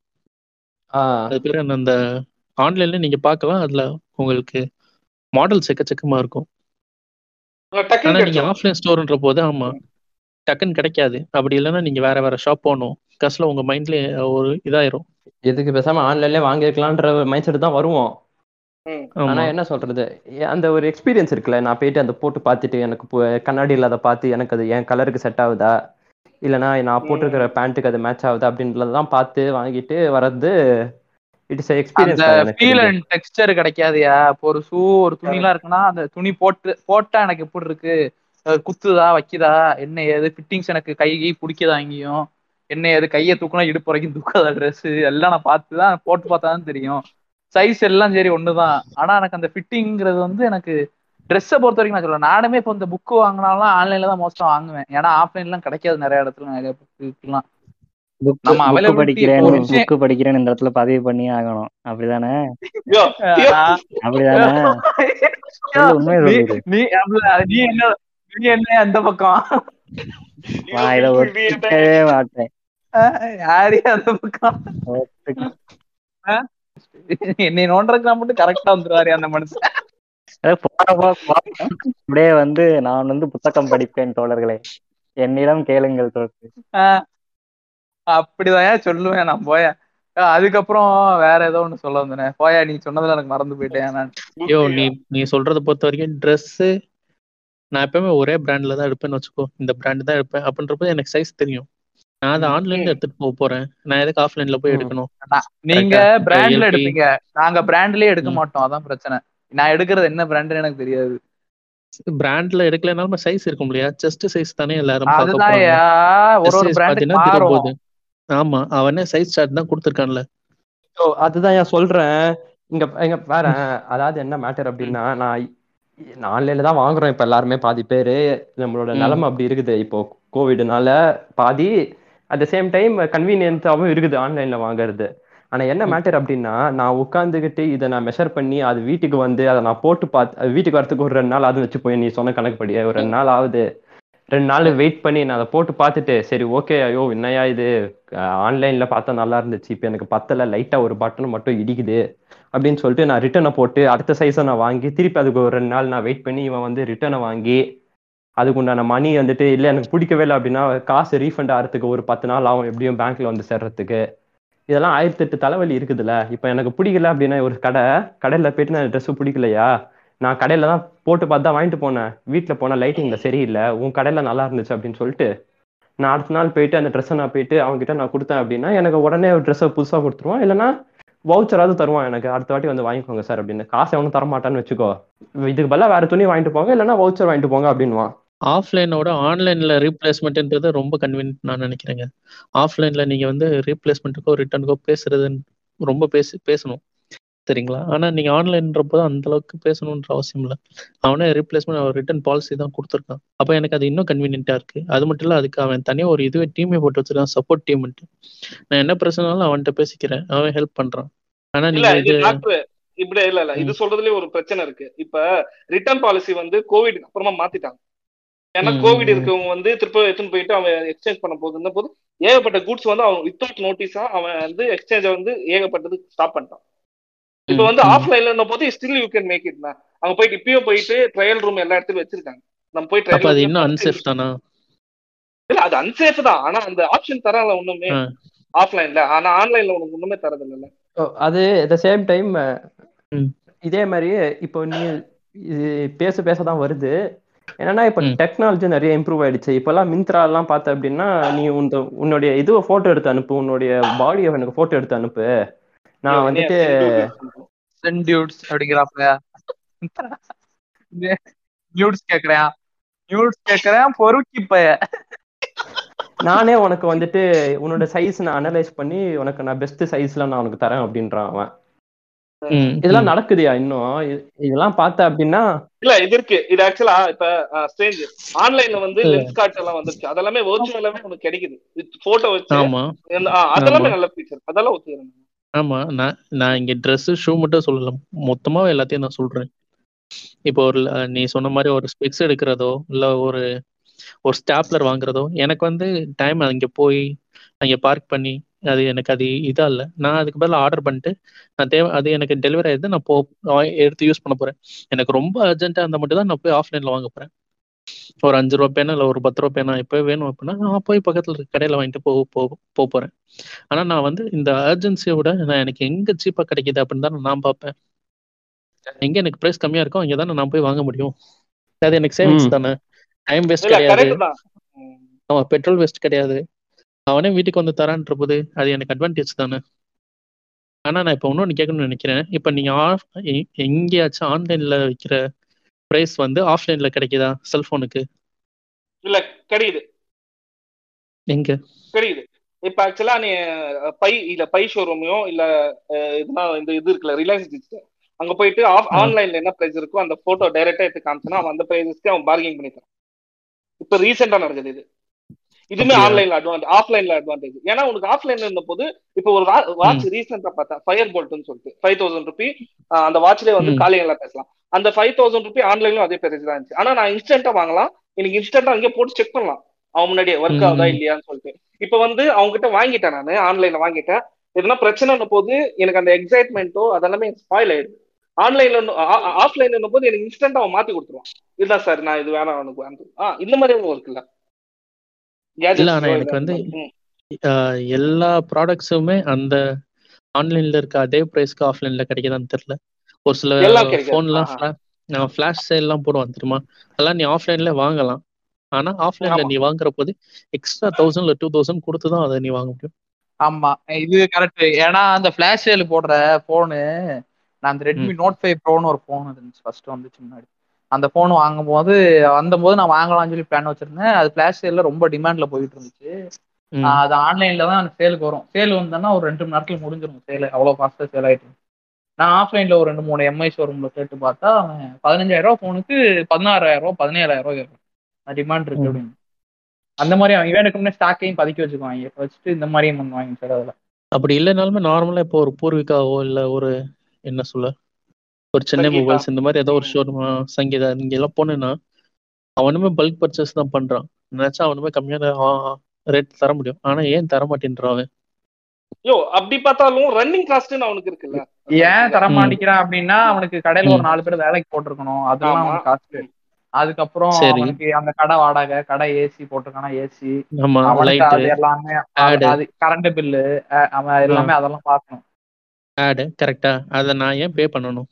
ஆஹ் அது பேர் என்ன, அந்த ஆன்லைன்ல நீங்க பார்க்கலாம் அதுல உங்களுக்கு மாடல்ஸ் எக்கச்சக்கமா இருக்கும் ஆனா டக்குன்னு நீங்க கிடைச்சிடும் ஆஃப்லைன் ஸ்டோர்ன்ற போது ஆமா டக்குன்னு கிடைக்காது அப்படி இல்லைன்னா நீங்க வேற வேற ஷாப் போகணும் கஸ்ல உங்க மைண்ட்லயே ஒரு இதாயிரும் எதுக்கு பேசாம ஆன்லைன்லயே வாங்கிருக்கலான்ற மைண்ட் செட் தான் வருவோம் ம். ஆனா ஆமா என்ன சொல்றது ஏ- அந்த ஒரு எக்ஸ்பீரியன்ஸ் இருக்குல்ல நான் போயிட்டு அந்த போட்டு பார்த்துட்டு எனக்கு பு- கண்ணாடியில் அதை பார்த்து எனக்கு அது என் கலருக்கு செட் ஆகுதா இல்லைனா நான் போட்டிருக்கிற பேண்ட்டுக்கு அது மேட்ச் ஆகுதா அப்படின்றதெல்லாம் பார்த்து வாங்கிட்டு வர்றது இட்ஸ் எக்ஸ்பீரியன்ஸ் அந்த தான் எனக்கு ஃபீல் தெரிஞ்சு. அண்ட் டெக்ஸ்டர் கிடைக்காதுயா இப்போ ஒரு ஷூ ஒரு துணிலாம் இருக்குன்னா அந்த துணி போட்டு போட்டா எனக்கு எப்படி இருக்கு அது குத்துதா வைக்குதா என்ன ஏது ஃபிட்டிங்ஸ் எனக்கு கை கை பிடிக்குதா எங்கேயும் என்ன ஏது கையை தூக்குனா இடுப்பு வரைக்கும் தூக்காதா ட்ரெஸ் எல்லாம் நான் பார்த்து தான் போட்டு பார்த்தா தான் தெரியும் சைஸ் எல்லாம் சரி ஒண்ணுதான் ஆனா எனக்கு அந்த ஃபிட்டிங்கிறது வந்து எனக்கு ட்ரெஸ்ஸை பொறுத்த வரைக்கும் நான் சொல்றேன் நானுமே இப்போ இந்த புக்கு வாங்கினாலும் ஆன்லைன்ல தான் மோஸ்டா வாங்குவேன் ஏன்னா ஆஃப்லைன்லாம் கிடைக்காது நிறைய இடத்துல நிறைய புக்குலாம் புக் நம்ம புக் availability படிக்கிறேன்னு ஒரு விஷயம் புக் படிக்கிறேன்னு இந்த இடத்துல பதிவு பண்ணி ஆகணும் அப்படிதானே ஐயோ, ஐயோ. அப்படிதானே சொல்லு உண்மையை நீ சொல்லுது நீ அப்ப நீ என்ன நீ என்ன அந்த பக்கம் நான் இதை ஒத்துக்கவே மாட்டேன் யாரு அந்த பக்கம் ஒத்துக்க- என்னை நோன்றதுக்கு மட்டும் கரெக்டா வந்துருவாரு அந்த மனுஷன் அதாவது போற போக்கு போக்கு அப்படியே வந்து நான் வந்து புத்தகம் படிப்பேன் தோழர்களே என்னிடம் கேளுங்கள் தோழர்களே ஆஹ் அப்படிதான் சொல்லுவேன் நான் போய அதுக்கப்புறம் வேற ஏதோ ஒண்ணு சொல்ல வந்தேன் போயா நீ சொன்னதுல எனக்கு மறந்து போயிட்டேன் நான் ஐயோ நீ நீ சொல்றத பொறுத்த வரைக்கும் Dress நான் எப்பவுமே ஒரே பிராண்ட்ல தான் எடுப்பேன்னு வச்சுக்கோ இந்த பிராண்ட் தான் எடுப்பேன் அப்படின்றப்ப எனக்கு சைஸ் தெரியும் நான் அதை ம். ஆன்லைன்ல எடுத்துட்டு போக போறேன் நான் எதுக்கு ஆஃப்லைன்ல போய் ம். எடுக்கணும் நீங்க Correct ஆ. பிராண்ட்ல LP. எடுப்பீங்க நாங்க பிராண்ட்லயே எடுக்க ம். மாட்டோம் அதான் பிரச்சனை நான் எடுக்கிறது என்ன பிராண்டுன்னு எனக்கு தெரியாது பிராண்ட்ல எடுக்கலனாலும் சைஸ் இருக்கும் இல்லையா செஸ்ட் சைஸ் தானே எல்லாரும் பார்க்க அதுதான் போறாங்க ஐயா, ஒரு ஒரு Size பிராண்டுக்கு பாத்தீங்கன்னா மாறும் போகுது ஆமா அவனே சைஸ் சார்ட் தான் கொடுத்துருக்கான்ல So, அதுதான் ஏன் சொல்றேன் இங்க இங்க வேற அதாவது என்ன மேட்டர் அப்படின்னா நான் நான் ஆன்லைன்ல தான் வாங்குறோம் இப்ப எல்லாருமே பாதி பேரு நம்மளோட ம். நிலைமை அப்படி இருக்குது இப்போ கோவிட்னால பாதி அட் த சேம் டைம் கன்வீனியன்ஸாவும் இருக்குது ஆன்லைன்ல வாங்குறது ஆனா என்ன ம். மேட்டர் அப்படின்னா நான் உட்காந்துக்கிட்டு இதை நான் மெஷர் பண்ணி அது வீட்டுக்கு வந்து அதை நான் போட்டு பார்த்து அது வீட்டுக்கு வரதுக்கு ஒரு ரெண்டு நாள் அது வச்சு போய் நீ சொன்ன கணக்குப்படி ஒரு ரெண்டு நாள் ஆகுது ரெண்டு நாள் வெயிட் பண்ணி நான் அதை போட்டு பார்த்துட்டு சரி ஓகே ஐயோ என்னையா இது ஆன்லைன்ல பார்த்தா நல்லா இருந்துச்சு இப்போ எனக்கு பத்தல லைட்டா ஒரு பட்டன் மட்டும் இடிக்குது அப்படின்னு சொல்லிட்டு நான் ரிட்டனை போட்டு அடுத்த சைஸை நான் வாங்கி திருப்பி அதுக்கு ஒரு ரெண்டு நாள் நான் வெயிட் பண்ணி இவன் வந்து ரிட்டனை வாங்கி அதுக்கு உண்டான மணி வந்துட்டு இல்லை எனக்கு பிடிக்கவே இல்லை அப்படின்னா காசு ரீஃபண்ட் ஆகிறதுக்கு ஒரு பத்து நாள் ஆகும் எப்படியும் பேங்க்ல வந்து சேர்றதுக்கு இதெல்லாம் ஆயிரத்தி எட்டு தலைவலி இருக்குதுல்ல இப்போ எனக்கு பிடிக்கல அப்படின்னா ஒரு கடை கடையில் போயிட்டு நான் ட்ரெஸ் பிடிக்கலையா நான் கடையில தான் போட்டு பார்த்து தான் வாங்கிட்டு போனேன் வீட்டில் போனால் லைட்டிங்ல சரியில்லை உன் கடையில் நல்லா இருந்துச்சு அப்படின்னு சொல்லிட்டு நான் அடுத்த நாள் போயிட்டு அந்த ட்ரெஸ்ஸை நான் போயிட்டு அவங்ககிட்ட நான் கொடுத்தேன் அப்படின்னா எனக்கு உடனே ட்ரெஸ்ஸை புதுசாக கொடுத்துருவான் இல்லைன்னா வவுச்சராவது தருவான் எனக்கு அடுத்த வாட்டி வந்து வாங்கிக்கோங்க சார் அப்படின்னு காசு எவனும் தரமாட்டான்னு வச்சுக்கோ இதுக்கு பதிலாக வேற துணி வாங்கிட்டு போங்க இல்லைன்னா வவுச்சர் வாங்கிட்டு போங்க அப்படின்வான் ஆஃப்லைனோட ஆன்லைன்ல ரீப்ளேஸ்மெண்ட்ன்றது ரொம்ப கன்வீனியன்ட் நான் நினைக்கிறேங்க ஆஃப்லைன்ல நீங்க வந்து ரீப்ளேஸ்மெண்ட்டுக்கோ ரிட்டர்னுக்கோ பேசுறது ரொம்ப பேசி பேசணும் சரிங்களா ஆனா நீங்க ஆன்லைன்றப்போ அந்த அளவுக்கு பேசணுன்ற அவசியம் இல்லை அவனே ரீப்ளேஸ்மெண்ட் அவன் ரிட்டர்ன் பாலிசி தான் கொடுத்துருக்கான் அப்போ எனக்கு அது இன்னும் கன்வீனியன்ட்டா இருக்கு அது மட்டும் இல்ல அதுக்கு அவன் தனியாக ஒரு இதுவே டீமே போட்டு வச்சிருக்கான் சப்போர்ட் டீம்ட்டு நான் என்ன பிரச்சனாலும் அவன்கிட்ட பேசிக்கிறேன் அவன் ஹெல்ப் பண்றான் ஆனா இல்ல நீங்க இது இது டாக்டர் இப்படி இல்ல இல்ல இது சொல்றதுலயே ஒரு பிரச்சனை இருக்கு இப்ப ரிட்டர்ன் பாலிசி வந்து கோவிட் அப்புறமா மாத்திட்டாங்க ஏன்னா ம், கோவிட் ம். இருக்கவங்க வந்து திருப்ப எடுத்துன்னு போயிட்டு அவன் எக்ஸ்சேஞ்ச் பண்ண போகுதுன்ற போது ஏகப்பட்ட குட்ஸ் வந்து அவன் வித்தவுட் நோட்டீஸா அவன் வந்து எக்ஸ்சேஞ்ச வந்து ஏகப்பட்டது ஸ்டாப் பண்ணிட்டான் இப்ப ம், வந்து ம். ஆஃப்லைன்ல போது still you can make it அவங்க போயிட்டு இப்பயும் போயிட்டு ட்ரையல் ரூம் எல்லா இடத்துலயும் வச்சிருக்காங்க நம்ம போய் அப்ப அது ட்ரையல் இன்னும் அன்சேஃப் தானா இல்ல அது அன்சேஃப் தான் ஆனா அந்த ஆப்ஷன் தரல ஒண்ணுமே ஆ. ஆஃப்லைன்ல ஆனா ஆன்லைன்ல உனக்கு ஒண்ணுமே தரது இல்ல ஓ, அது அட் த சேம் டைம் ம். இதே மாதிரி இப்போ நீ இது பேச பேச தான் வருது என்னன்னா இப்போ ம். டெக்னாலஜி நிறைய இம்ப்ரூவ் ஆயிடுச்சு இப்போல்லாம் மிந்த்ரா எல்லாம் பார்த்த அப்படின்னா நீ உந்த உன்னுடைய இதுவை போட்டோ எடுத்து அனுப்பு உன்னுடைய பாடியை எனக்கு போட்டோ எடுத்து அனுப்பு நான் வந்துட்டு சென்டியூட்ஸ் அப்படிங்கிறாப்ல நியூட்ஸ் கேக்குறேன் நியூட்ஸ் கேக்குறேன் பொறுக்கி பைய நானே உனக்கு வந்துட்டு உன்னோட சைஸ் நான் அனலைஸ் பண்ணி உனக்கு நான் பெஸ்ட் சைஸ்ல நான் உனக்கு தரேன் அப்படின்றான் அவன் ம், இதெல்லாம் ம். நடக்குதுயா இன்னும் இ- இதெல்லாம் பார்த்த அப்படின்னா இல்ல இது இருக்கு இது ஆக்சுவலா இப்ப ஸ்ட்ரேஞ்ச் ஆன்லைன்ல வந்து இல்ல. லென்ஸ் கார்ட் எல்லாம் வந்துருச்சு அதெல்லாமே வெர்ச்சுவலாவே உனக்கு கிடைக்குது போட்டோ வச்சு ஆமா இந்த- ஆ, அதெல்லாமே ஆமா. நல்ல ஃபீச்சர் அதெல்லாம் ஒத்துக்கிறேன் ஆமா நான் நான் இங்க Dress ஷூ மட்டும் சொல்லல மொத்தமாவே எல்லாத்தையும் நான் சொல்றேன் இப்போ ஒரு ல- நீ சொன்ன மாதிரி ஒரு ஸ்பெக்ஸ் எடுக்கிறதோ இல்ல ஒரு ஒரு ஸ்டாப்லர் வாங்குறதோ எனக்கு வந்து டைம் அங்க போய் அங்க பார்க் பண்ணி அது எனக்கு அது இதா இல்ல நான் அதுக்கு பதிலா ஆர்டர் பண்ணிட்டு நான் தேவை அது எனக்கு டெலிவரி ஆயிடுது நான் போ வா- எடுத்து யூஸ் பண்ண போறேன் எனக்கு ரொம்ப அர்ஜென்ட்டா இருந்தா மட்டும் தான் நான் போய் ஆஃப்லைன்ல வாங்க போறேன் ஒரு அஞ்சு ரூபா பேனா இல்ல ஒரு பத்து ரூபா பேனா இப்போ வேணும் அப்படின்னா நான் போய் பக்கத்துல இருக்க கடையில வாங்கிட்டு போ போ- போக போறேன் ஆனா நான் வந்து இந்த அர்ஜென்சியை விட நான் எனக்கு எங்க சீப்பா கிடைக்குது அப்படின்னு தான் நான் பார்ப்பேன் எங்க எனக்கு பிரைஸ் கம்மியா இருக்கோ அங்கே தானே நான் போய் வாங்க முடியும் அது எனக்கு சேவிங்ஸ் ம். தானே டைம் வேஸ்ட் இல்ல கிடையாது கரெக்ட் தான் ம். அவன் பெட்ரோல் வேஸ்ட் கிடையாது அவனே வீட்டுக்கு வந்து தரான்ற போது அது எனக்கு அட்வான்டேஜ் தானே ஆனா நான் இப்போ இன்னொன்று கேட்கணும்னு நினைக்கிறேன் இப்போ நீங்க ஆஃப் எ- எங்கேயாச்சும் ஆன்லைன்ல விற்கிற பிரைஸ் வந்து ஆஃப்லைன்ல கிடைக்குதா செல்போனுக்கு இல்ல கிடைக்குது எங்க கிடைக்குது இப்ப ஆக்சுவலா நீ அஹ், பை இல்ல பை ஷோரூமையோ இல்ல அஹ், இதுனா இந்த இது இருக்குல்ல ரிலையன்ஸ் டிஜிட்டல் அங்க போயிட்டு ஆஃப் ஆ. ஆன்லைன்ல என்ன பிரைஸ் இருக்கோ அந்த போட்டோ டைரக்டா எடுத்து காமிச்சனா அவன் அந்த பிரைஸ்க்கு அவன் பார்கிங் பண்ணி தரான் இப்ப ரீசெண்டா நடக்குது இது இதுமே அப்படியா? ஆன்லைன்ல அட்வான்டேஜ் ஆஃப்லைன்ல அட்வான்டேஜ் ஏன்னா உனக்கு ஆஃப்லைன்ல இருந்த போது இப்போ ஒரு வாட்ச் ரீசெண்டா பார்த்தேன் ஃபயர் போல்ட்னு சொல்லிட்டு ஃபைவ் தௌசண்ட் ருபி அந்த வாட்ச்லயே வந்து ம். காலிங்களா பேசலாம் அந்த ஃபைவ் தௌசண்ட் ருபி ஆன்லைன்லயும் அதே பிரைஸ் தான் இருந்துச்சு ஆனா நான் இன்ஸ்டன்டா வாங்கலாம் எனக்கு இன்ஸ்டன்டா அங்கே போட்டு செக் பண்ணலாம் அவன் முன்னாடியே ஒர்க் ஆகுதா ம். இல்லையான்னு சொல்லிட்டு இப்ப வந்து அவங்க கிட்ட வாங்கிட்டேன் நான் ஆன்லைன்ல வாங்கிட்டேன் எதுனா பிரச்சனை போது எனக்கு அந்த எக்ஸைட்மெண்ட்டோ அதெல்லாமே ஸ்பாயில் ஆயிடுது ஆன்லைன்ல ஆஃப்லைன்ல போது எனக்கு இன்ஸ்டன்டா அவன் மாத்தி கொடுத்துருவான் இதுதான் சார் நான் இது வேணாம் எனக்கு வேணும் ஆ இந்த மாதிரி இருக்குல்ல இல்ல, ஆனா எனக்கு வந்து ஆஹ் எல்லா ப்ராடக்ட்ஸுமே அந்த ஆன்லைன்ல இருக்க அதே பிரைஸ்க்கு ஆஃப்லைன்ல கிடைக்குதான்னு தெரியல ஒரு சில எல்லாம் கிடைக்காது. ஃபோன்லாம் ஆஹா. நான் ஃபிளாஷ் சேல்லாம் போடுவான் தெரியுமா அதெல்லாம் நீ ஆஃப்லைன்ல வாங்கலாம் ஆனா ஆஃப்லைன்ல ஆமா. நீ வாங்குற போது எக்ஸ்ட்ரா தௌசண்ட் இல்ல டூ தௌசண்ட் கொடுத்து தான் அதை நீ வாங்க முடியும் ஆமா இது கரெக்ட் ஏன்னா அந்த பிளாஷ் சேல் போடுற போனு நான் அந்த ரெட்மி நோட் ஃபைவ் ப்ரோன்னு ஒரு போன் இருந்துச்சு ஃபர்ஸ்ட் வந்துச்சு முன்னாடி அந்த போன் வாங்கும் போது வந்தபோது நான் வாங்கலாம்னு சொல்லி பிளான் வச்சிருந்தேன் அது பிளாஷ் சேல்ல ரொம்ப டிமாண்ட்ல போயிட்டு இருந்துச்சு ம். ஆஹ் அது ஆன்லைன்ல தான் சேலுக்கு வரும் சேல் வந்தோன்னா ஒரு ரெண்டு மணி நேரத்துல முடிஞ்சிடும் சேல் அவ்வளோ ஃபாஸ்ட்டாக சேல் ஆயிட்டு இருந்துச்சு. நான் ஆஃப்லைன்ல ஒரு ரெண்டு மூணு எம்ஐ ஷோரூம்ல கேட்டு பார்த்தா அவன் பதினஞ்சாயிரம் ரூபா ஃபோனுக்கு பதினாறாயிரம் ரூபா பதினேழாயிரம் ரூபா கேட்கும் டிமாண்ட் இருக்கு ம். அப்படின்னு அந்த மாதிரி அவன் இவனுக்கு முன்னே ஸ்டாக்கையும் பதுக்கி வச்சுக்குவாங்க வச்சுட்டு இந்த மாதிரியும் பண்ணுவாங்க சார் அதில் அப்படி இல்லைனாலுமே நார்மலா இப்போ ஒரு பூர்விகாவோ இல்ல ஒரு என்ன சொல்ல ஒரு சென்னை சங்கீதா. மொபைல்ஸ் இந்த மாதிரி ஏதோ ஒரு ம். ஷோரூம் சங்கீதா இங்க எல்லாம் போனேன்னா அவனுமே பல்க் பர்ச்சேஸ் தான் பண்றான் நினைச்சா அவனுமே கம்மியான ரேட் தர முடியும் ஆனா ஏன் தர மாட்டேன்றான் அவன் யோ அப்படி பார்த்தாலும் ரன்னிங் காஸ்ட்னு அவனுக்கு இருக்குல்ல ஏன் தர ம். மாட்டேங்கிறான் அப்படின்னா அவனுக்கு கடையில ஒரு ம். நாலு பேர் வேலைக்கு போட்டிருக்கணும் அதெல்லாம் ஆமா. அவனுக்கு காசு அதுக்கப்புறம் சரி. அவனுக்கு அந்த கடை வாடகை கடை ஏசி போட்டிருக்கானா ஏசி ஆமா அவனுக்கு அது லைட்டு எல்லாமே Ad. அது- அது கரண்ட் பில்லு அவன் எல்லாமே அதெல்லாம் பார்க்கணும் ஆடு கரெக்டா அதை நான் ஏன் பே பண்ணணும்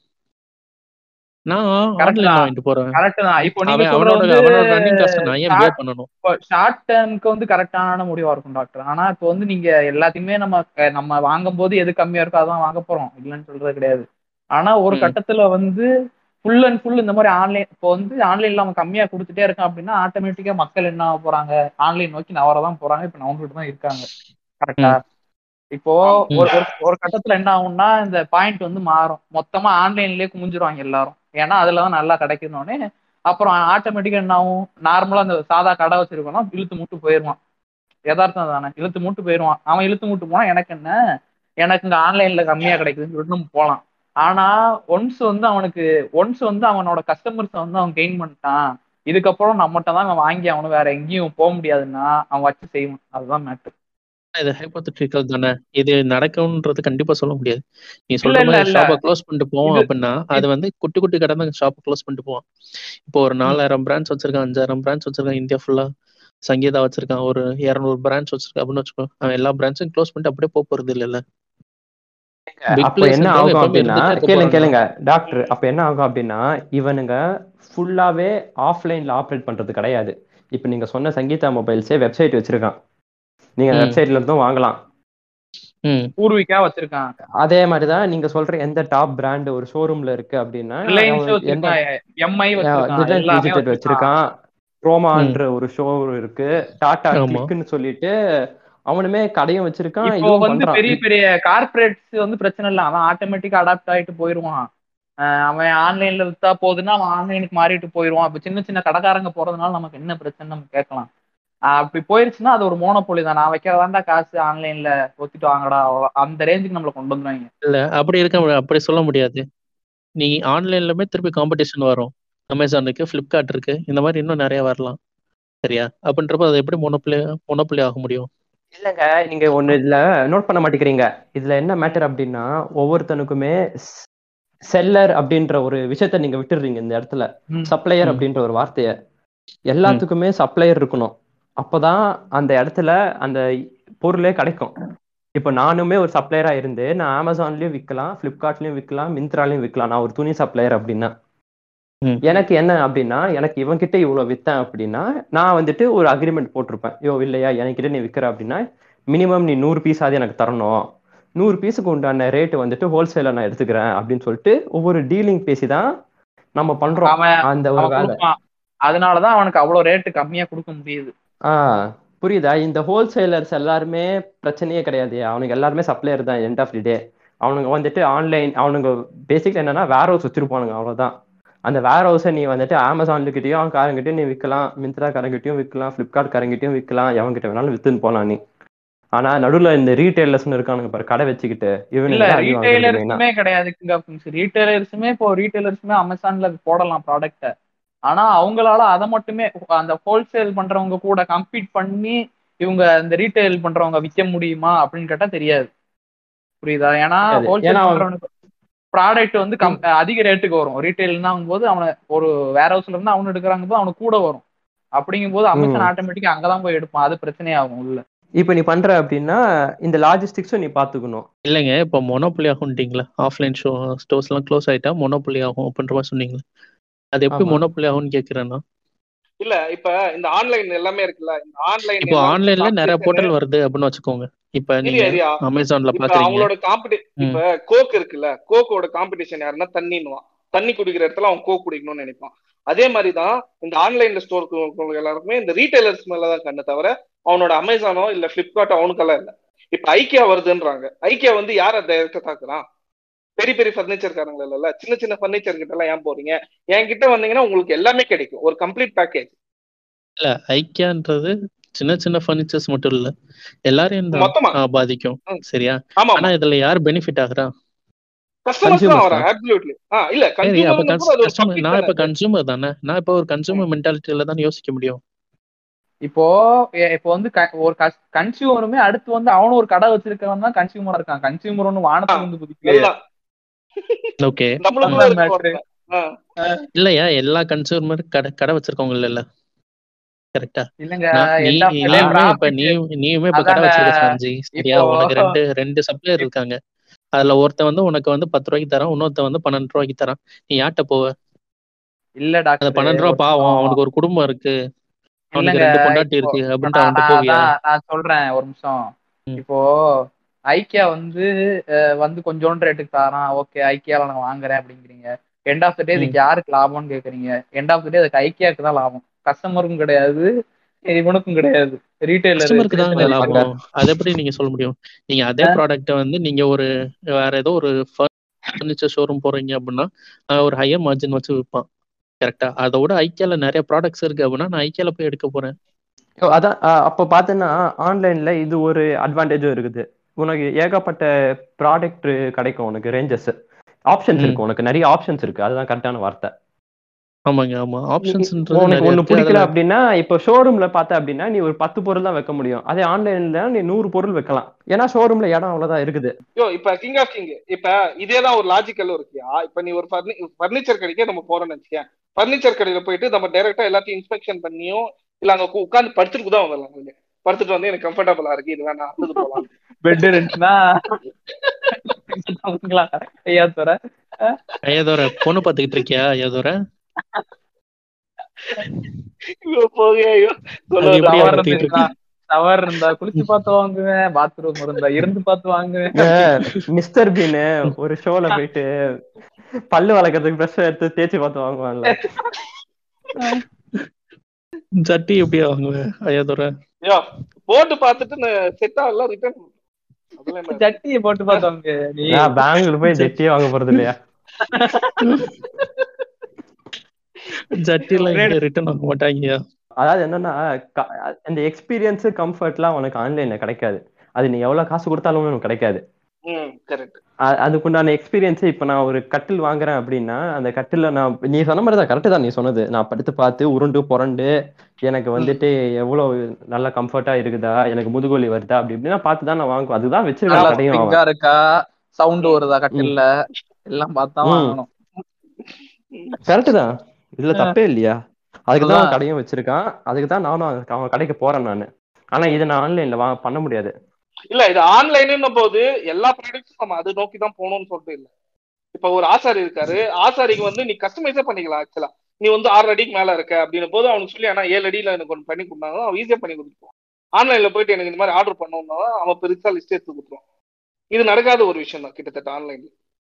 நான் Correct ஆன்லைன்ல தான். வாங்கிட்டு போறேன் கரெக்ட் தான் இப்போ நீங்க அவன் சொல்றது அவனோட வந்து அவனோட ரன்னிங் காஸ்ட் நான் ஏன் பே பண்ணணும் ஷார்ட் டேர்ம்க்கு வந்து கரெக்டான முடிவா இருக்கும் டாக்டர் ஆனா இப்போ வந்து நீங்க எல்லாத்தையுமே நம்ம அஹ், நம்ம வாங்கும் போது எது கம்மியா இருக்கோ அதான் வாங்க போறோம் இல்லைன்னு சொல்றது கிடையாது ஆனா ஒரு ம். கட்டத்துல வந்து ஃபுல் அண்ட் ஃபுல் இந்த மாதிரி ஆன்லைன் இப்போ வந்து ஆன்லைன்ல அவன் கம்மியா கொடுத்துட்டே இருக்கான் அப்படின்னா ஆட்டோமேட்டிக்கா மக்கள் என்ன ஆக போறாங்க ஆன்லைன் நோக்கி நவரதான் போறாங்க இப்ப நவந்துட்டு தான் இருக்காங்க கரெக்டா இப்போ ம். ஒரு ஒரு- ஒரு கட்டத்துல என்ன ஆகும்னா இந்த பாயிண்ட் வந்து மாறும் மொத்தமா ஆன்லைன்லயே குமிஞ்சிருவாங்க எல்லாரும் ஏன்னா அதுலதான் நல்லா கிடைக்குதுனோடனே அப்புறம் ஆட்டோமேட்டிக்கா என்ன ஆகும் நார்மலா அந்த சாதா கடை வச்சிருக்கோம்னா இழுத்து மூட்டு போயிருவான் யதார்த்தம் தானே இழுத்து மூட்டு போயிருவான் அவன் இழுத்து மூட்டு போனா எனக்கு என்ன எனக்கு இங்க ஆன்லைன்ல கம்மியா கிடைக்குதுன்னு சொல்லிட்டு நம்ம போலாம் ஆனா ஒன்ஸ் வந்து அவனுக்கு ஒன்ஸ் வந்து அவனோட கஸ்டமர்ஸ் வந்து அவன் கெயின் பண்ணிட்டான் இதுக்கப்புறம் நம்மகிட்ட தான் அவன் வாங்கி அவனு வேற எங்கேயும் போக முடியாதுன்னா அவன் வச்சு செய்வான் அதுதான் மேட்ரு இது ஹைப்போதெட்டிக்கல் தானே இது நடக்கும்ன்றது கண்டிப்பா சொல்ல முடியாது நீ இல்ல, சொல்ற இல்ல, மாதிரி இல்ல. ஷாப்பை க்ளோஸ் பண்ணிட்டு போவோம் இது- அப்படின்னா அது வந்து குட்டி குட்டி கடை தான் ஷாப்பை க்ளோஸ் பண்ணிட்டு போவான் இப்போ ஒரு நாலாயிரம் பிரான்ச் வச்சிருக்கான் அஞ்சாயிரம் பிரான்ச் வச்சிருக்கான் இந்தியா ஃபுல்லா சங்கீதா வச்சிருக்கான் ஒரு இரநூறு பிரான்ச் வச்சிருக்கான் அப்படின்னு வச்சுக்கோ அவன் எல்லா பிரான்ச்சும் க்ளோஸ் பண்ணிட்டு அப்படியே போக போறது இல்லைல்ல Big அப்ப என்ன placeன்றது ஆகும் எப்பவுமே அப்படின்னா இருந்துட்டே இருக்க கேளுங்க போறாங்க. கேளுங்க டாக்டர் அப்ப என்ன ஆகும் அப்படின்னா இவனுங்க ஃபுல்லாவே ஆஃப்லைன்ல ஆப்ரேட் பண்றது கிடையாது இப்ப நீங்க சொன்ன சங்கீதா மொபைல்ஸே வெப்சைட் வச்சிருக்கான் நீங்க ம். வெப்சைட்ல இருந்தும் வாங்கலாம் ம் பூர்விகா வச்சிருக்கான் அதே மாதிரிதான் நீங்க சொல்ற எந்த டாப் பிராண்ட் ஒரு ஷோரூம்ல இருக்கு அப்படின்னா ரிலையன்ஸ் அவன் எந்த வச்சிருக்கான் எம்ஐ வச்சிருக்கான் ரிலையன்ஸ் எல்லாமே டிஜிட்டல் வச்சிருக்கான் வச்சிருக்கான் ரோமான்ற ஒரு ஷோ இருக்கு டாடா ஆமா. கிளிக்னு சொல்லிட்டு அவனுமே கடையும் வச்சிருக்கான் இப்போ இதுவும் வந்து பண்றான் பெரிய பெரிய கார்பரேட்ஸ் வந்து பிரச்சனை இல்ல அவன் ஆட்டோமேட்டிக்கா அடாப்ட் ஆயிட்டு போயிருவான் அஹ் அவன் ஆன்லைன்ல வித்தா போகுதுன்னா அவன் ஆன்லைனுக்கு மாறிட்டு போயிருவான் இப்ப சின்ன சின்ன கடைக்காரங்க போறதுனால நமக்கு என்ன பிரச்சனை நம்ம கேட்கலாம் அஹ் அப்படி போயிருச்சுன்னா அது ஒரு மோனோபோலி தான் நான் வைக்கிறதாண்டா காசு ஆன்லைன்ல ஒத்திட்டு வாங்கடா அவ்வளவு- அந்த ரேஞ்சுக்கு நம்மள கொண்டு வந்துருவாங்க இல்ல அப்படி இருக்க முடியாது அப்படி சொல்ல முடியாது நீ ஆன்லைன்லயுமே திருப்பி காம்படிஷன் வரும் அமேசான் இருக்கு ஃப்ளிப்கார்ட் இருக்கு இந்த மாதிரி இன்னும் நிறைய வரலாம் சரியா அப்படின்றப்ப அது எப்படி மொனோப்ளி மொனோப்ளி ஆக முடியும் இல்லங்க நீங்க ஒண்ணு இதுல நோட் பண்ண மாட்டேங்கிறீங்க இதுல என்ன மேட்டர் அப்படின்னா ஒவ்வொருத்தனுக்குமே செல்லர் அப்படின்ற ஒரு விஷயத்த நீங்க விட்டுடுறீங்க இந்த இடத்துல ம். சப்ளையர் ம். அப்படின்ற ஒரு வார்த்தைய எல்லாத்துக்குமே சப்ளையர் இருக்கணும் அப்பதான் அந்த இடத்துல அந்த பொருளே கிடைக்கும் இப்போ நானுமே ஒரு சப்ளையரா இருந்து நான் அமேசான்லயும் விற்கலாம் ஃப்ளிப்கார்ட்லயும் விற்கலாம் மிந்த்ராலையும் விற்கலாம் நான் ஒரு துணி சப்ளையர் அப்படின்னா ம். எனக்கு என்ன அப்படின்னா எனக்கு இவன்கிட்ட இவ்வளவு வித்தேன் அப்படின்னா நான் வந்துட்டு ஒரு அக்ரிமெண்ட் போட்டிருப்பேன் யோ இல்லையா என்கிட்ட நீ விற்கிற அப்படின்னா மினிமம் நீ நூறு பீஸ் ஆகுது எனக்கு தரணும் நூறு பீஸுக்கு உண்டான ரேட்டு வந்துட்டு ஹோல்சேல நான் எடுத்துக்கிறேன் அப்படின்னு சொல்லிட்டு ஒவ்வொரு டீலிங் பேசி தான் நம்ம பண்றோம் அவன் அந்த ஒரு அவன் வேலை கொடுப்பான் அதனாலதான் அவனுக்கு அவ்வளவு ரேட்டு கம்மியா கொடுக்க முடியுது ஆஹ் புரியுதா இந்த ஹோல்சேலர்ஸ் எல்லாருமே பிரச்சனையே கிடையாது அவனுக்கு எல்லாருமே சப்ளையர் தான் எண்ட் ஆஃப் தி டே அவனுங்க வந்துட்டு ஆன்லைன் அவனுங்க பேசிக் என்னன்னா வேர் ஹவுஸ் வச்சிருப்பானுங்க அவ்வளவுதான் அந்த வேர் ஹவுஸை நீ வந்துட்டு அமேசான்கிட்டயும் காரங்கிட்டயும் நீ விற்கலாம் மிந்த்ரா காரங்கிட்டயும் விற்கலாம் ஃப்ளிப்கார்ட் காரங்கிட்டயும் விற்கலாம் எவன்கிட்ட வேணாலும் வித்துன்னு போலாம் நீ ஆனா நடுவுல இந்த ரீட்டைலர்ஸ்னு இருக்கானுங்க பாரு கடை வச்சுக்கிட்டு இல்ல இவனுங்க தான் அடி வாங்குறது மெயினா ரீட்டைலர்ஸுமே கிடையாது கிங் ஆஃப் கிங்ஸ் ரீட்டைலர்ஸுமே இப்போ ரீட்டைலர்ஸுமே அமேசான்ல போடலாம் ப்ராடக்ட்டை ஆனா அவங்களால அதை மட்டுமே அந்த ஹோல்சேல் பண்றவங்க கூட கம்பீட் பண்ணி இவங்க இந்த ரீட்டைல் பண்றவங்க விற்க முடியுமா அப்படின்னு கேட்டா தெரியாது புரியுதா ஏன்னா தெரியாது. ஹோல்சேல் ஏன்னா அவன்- பண்றவனுக்கு ப்ராடக்ட் வந்து கம் அதிக ரேட்டுக்கு வரும் ரீட்டைல்னா போது அவனை ஒரு வேர் ஹவுஸ்ல இருந்து அவனு எடுக்கிறாங்க போது அவனுக்கு கூட வரும் அப்படிங்கும் போது அமேசான் ம். ஆட்டோமேட்டிக்கா அங்கதான் போய் எடுப்பான் அது பிரச்சனையாகும் உள்ள இப்ப நீ பண்ற அப்படின்னா இந்த லாஜிஸ்டிக்ஸும் நீ பாத்துக்கணும் இல்லைங்க இப்போ மொனோப்புலி ஆகும்ட்டீங்களா ஆஃப்லைன் ஷோ ஸ்டோர்ஸ் எல்லாம் க்ளோஸ் ஆயிட்டா மொனோப்புலி ஆகும் அப்படின்ற மாதிரி சொன்னீங்களா அது எப்படி ஆமா. மொனோப்புலி ஆகும்னு கேக்குறேன்னா இல்ல இப்ப இந்த ஆன்லைன் எல்லாமே இருக்குல்ல இந்த ஆன்லைன் இப்போ ஆன்லைன்ல நிறைய போர்ட்டல் வருது அப்படின்னு வச்சுக்கோங்க இப்ப நீங்க ஏரியா அமேசான்ல இப்ப பாக்குறீங்க அவங்களோட காம்படி இப்ப கோக் இருக்குல்ல கோக்கோட காம்படிஷன் யாருன்னா தண்ணின்னுவான் தண்ணி குடிக்கிற இடத்துல அவன் கோக் குடிக்கணும்னு நினைப்பான் அதே மாதிரிதான் இந்த ஆன்லைன்ல ஸ்டோர் எல்லாருக்குமே இந்த ரீட்டைலர்ஸ் மேலதான் கண்ணு தவிர அவனோட அமேசானோ இல்ல பிளிப்கார்ட்டோ அவனுக்கெல்லாம் இல்ல இப்ப ஐக்கியா வருதுன்றாங்க ஐக்கியா வந்து யார டைரக்டா தாக்குறான் பெரிய பெரிய ஃபர்னிச்சர் காரங்க இல்ல சின்ன சின்ன ஃபர்னிச்சர் கிட்ட எல்லாம் ஏன் போறீங்க என்கிட்ட வந்தீங்கன்னா உங்களுக்கு எல்லாமே கிடைக்கும் ஒரு கம்ப்ளீட் பேக்கேஜ் இல்ல ஐக்கியான்றது சின்ன சின்ன ஃபர்னிச்சர்ஸ் மட்டும் இல்ல எல்லாரையும் தான் மொத்தமா ஆ, பாதிக்கும் ம். சரியா ஆமா ஆனா இதுல யார் பெனிஃபிட் ஆகுறா கஸ்டமர்ஸ் தான் consumers வராங்க அப்சல்யூட்லி ஆ இல்ல சரி அப்ப கன்சூமர் கூட அது ஒரு கன்சூமர் public நான் இப்ப தானே. கன்சூமர் தானே நான் இப்ப ஒரு கன்சூமர் மென்டாலிட்டியில தான் யோசிக்க முடியும் இப்போ எ- இப்போ வந்து க- ஒரு கன்சியூமருமே அடுத்து வந்து அவனும் ஒரு கடை வச்சிருக்கவன் தான் கன்சியூமரா இருக்கான் கன்சியூமர் ஒண்ணு வானத்துல இருந்து குதிக்கலையே எல்லாம் ஓகே நம்மளுக்குள்ள அதான் இருக்கு matter. ஆ. இல்லையா எல்லா கன்சூமர் கடை கடை வச்சிருக்கவங்க இல்ல கரெக்டா இல்லங்க நான் நீ end of the day நீயுமே இப்ப profit. நீ நீயுமே இப்ப கடை அதாங்க. வச்சிருக்க சாஞ்சி சரியா இப்போ- உனக்கு ரெண்டு ரெண்டு சப்ளையர் இருக்காங்க அதுல ஒருத்தன் வந்து உனக்கு வந்து பத்து ரூபாய்க்கு தரான் இன்னொருத்தன் வந்து பன்னெண்டு ரூபாய்க்கு தரான் நீ யார்கிட்ட போவ இல்ல அந்த டாக்டர் பன்னெண்டு ரூபா பாவம் அவனுக்கு ஒரு குடும்பம் இருக்கு அவனுக்கு இல்லங்க ரெண்டு பொண்டாட்டி இப்போ- இருக்கு இப்ப அப்படின்ட்டு நான் அவன்கிட்ட நான் போவியா அதான் நான் சொல்றேன் ஒரு நிமிஷம் ம். இப்போ ஐக்கியா வந்து அஹ், வந்து கொஞ்சோண்டு ரேட்டுக்கு தரான் ஓகே ஐக்கியால நான் வாங்குறேன் அப்படிங்கிறீங்க எண்ட் ஆஃப் த டே இதுக்கு யாருக்கு லாபம்னு கேக்குறீங்க எண்ட் ஆஃப் த டே அதுக்கு ஐக்கியாவுக்கு தான் லாபம் கஸ்டமருக்கும் கிடையாது இவனுக்கும் கிடையாது கஸ்டமருக்கு தாங்க ரீட்டைலர் லாபம் அது எப்படி நீங்க சொல்ல முடியும் நீங்க அதே ப்ராடக்ட்ட வந்து நீங்க ஒரு வேற ஏதோ ஒரு ஃபர்னிச்சர் ஷோரூம் போறீங்க அப்படின்னா அஹ், ஒரு ஹையர் மார்ஜின் வச்சு விற்பான் கரெக்டா அதை விட ஐக்கியால நிறைய ப்ராடக்ட்ஸ் இருக்கு அப்படின்னா நான் ஐக்கியால போய் எடுக்க போறேன் ஓ, அதான் அஹ், அப்போ பார்த்தீங்கன்னா ஆன்லைன்ல இது ஒரு அட்வான்டேஜும் இருக்குது உனக்கு ஏகப்பட்ட ப்ராடக்ட் கிடைக்கும் உனக்கு ரேஞ்சஸ் ஆப்ஷன்ஸ் ம். இருக்கு உனக்கு நிறைய ஆப்ஷன்ஸ் இருக்கு அதுதான் கரெக்டான வார்த்தை ஆமாங்க ஆமா ஆப்ஷன்ஸ்ன்றது உனக்கு நிறைய ஒண்ணு இருக்கு பிடிக்கல அதுல அப்படின்னா இப்போ ஷோரூம்ல பார்த்த அப்படின்னா நீ ஒரு பத்து பொருள் தான் வைக்க முடியும் அதே ஆன்லைன்ல நீ நூறு பொருள் வைக்கலாம் ஏன்னா ஷோரூம்ல இடம் அவ்வளவுதான் இருக்குது யோ இப்ப கிங் ஆஃப் கிங் இப்ப இதேதான் ஒரு லாஜிக்கல் இருக்கியா இப்ப நீ ஒரு ஃபர்னிச்சர் கடைக்கே நம்ம போறோம்னு வச்சுக்கேன் ஃபர்னிச்சர் கடையில போயிட்டு நம்ம டைரக்டா எல்லாத்தையும் இன்ஸ்பெக்ஷன் பண்ணியும் இல்ல அங்க உட்காந்து படுத்துட்டு தான் வரலாம் வெளிய. படுத்துட்டு வந்து எனக்கு கம்ஃபர்டபுளா இருக்கு இது வேணாம் அடுத்தது போலாம் பெட் இருந்துச்சுன்னா அவங்களா ஐயா தர ஐயாதோர பொண்ணு பாத்துக்கிட்டு இருக்கியா ஐயாதோர ஐயோ, போங்க ஐயோ சொல்ல அது எப்படி டவர் நடத்திட்டு இருந்தா டவர் இருந்தா குளிச்சு பார்த்து வாங்குவேன் பாத்ரூம் இருந்தா இருந்து பார்த்து வாங்குவேன் மிஸ்டர் பீனு ஒரு ஷோல போயிட்டு பல்லு வளர்க்கறதுக்கு பிரஷ் எடுத்து தேய்ச்சி பார்த்து வாங்குவான்ல சட்டி எப்படியா வாங்குவேன் ஐயாதோர ஐயோ, போட்டு பார்த்துட்டு செட் ஆகல ரிட்டர்ன் அதுல என்ன சட்டியை போட்டு பார்த்து வாங்க நீ நான் பெங்களூர் போய் ஜெட்டியே வாங்க போறது இல்லையா சட்டி எல்லாம் இங்க ரிட்டர்ன் வாங்க மாட்டாங்கயா அதாவது என்னன்னா க- அந்த எக்ஸ்பீரியன்ஸ் கம்ஃபர்ட்லாம் உனக்கு ஆன்லைன்ல கிடைக்காது அது நீ எவ்வளவு காசு கொடுத்தாலும் உனக்கு கிடைக்காது ம் கரெக்ட் அ- அதுக்குண்டான எக்ஸ்பீரியன்ஸ் இப்ப நான் ஒரு கட்டில் வாங்குறேன் அப்படின்னா அந்த கட்டில நான் நீ சொன்ன மாதிரி தான் கரெக்ட் தான் நீ சொன்னது நான் படுத்து பார்த்து உருண்டு புரண்டு எனக்கு வந்துட்டு எவ்வளவு நல்ல கம்ஃபர்ட்டா இருக்குதா எனக்கு முதுகுவலி வருதா அப்படி இப்படின்னா பார்த்து தான் நான் வாங்குவேன் அதுதான் நல்லா வச்சிருக்கேன் கடையும் அவன் ஸ்ப்ரிங்கா இருக்கா சவுண்ட் வருதா கட்டில்ல எல்லாம் பார்த்தா ம். வாங்கணும் கரெக்ட் தான் இதுல தப்பே இல்லையா அதுக்கு தான் அதான். அவன் கடையும் வச்சிருக்கான் அதுக்கு தான் நானும் அதுக்கு அவன் கடைக்கு போறேன் நானு ஆனா இதை நான் ஆன்லைன்ல வா பண்ண முடியாது இல்ல இது ஆன்லைன் போது எல்லா ப்ராடக்ட்ஸும் நம்ம அதை நோக்கி தான் போகணும்னு சொல்லிட்டு இல்ல இப்ப ஒரு ஆசாரி இருக்காரு ஆசாரிக்கு வந்து நீ கஸ்டமைஸே பண்ணிக்கலாம் ஆக்சுவலா நீ வந்து ஆறு அடிக்கு மேல இருக்க அப்படின்னும் போது அவனுக்கு சொல்லி ஆனா ஏழு அடியில எனக்கு ஒன்று பண்ணி கொடுத்தாங்க அவன் ஈஸியா பண்ணி கொடுத்துருவான் ஆன்லைன்ல போயிட்டு எனக்கு இந்த மாதிரி ஆர்டர் பண்ணோம்னா அவன் பெருசா லிஸ்ட் எடுத்து கொடுத்துருவான் இது நடக்காத ஒரு விஷயம் தான் கிட்டத்தட்ட ஆன்லைன்ல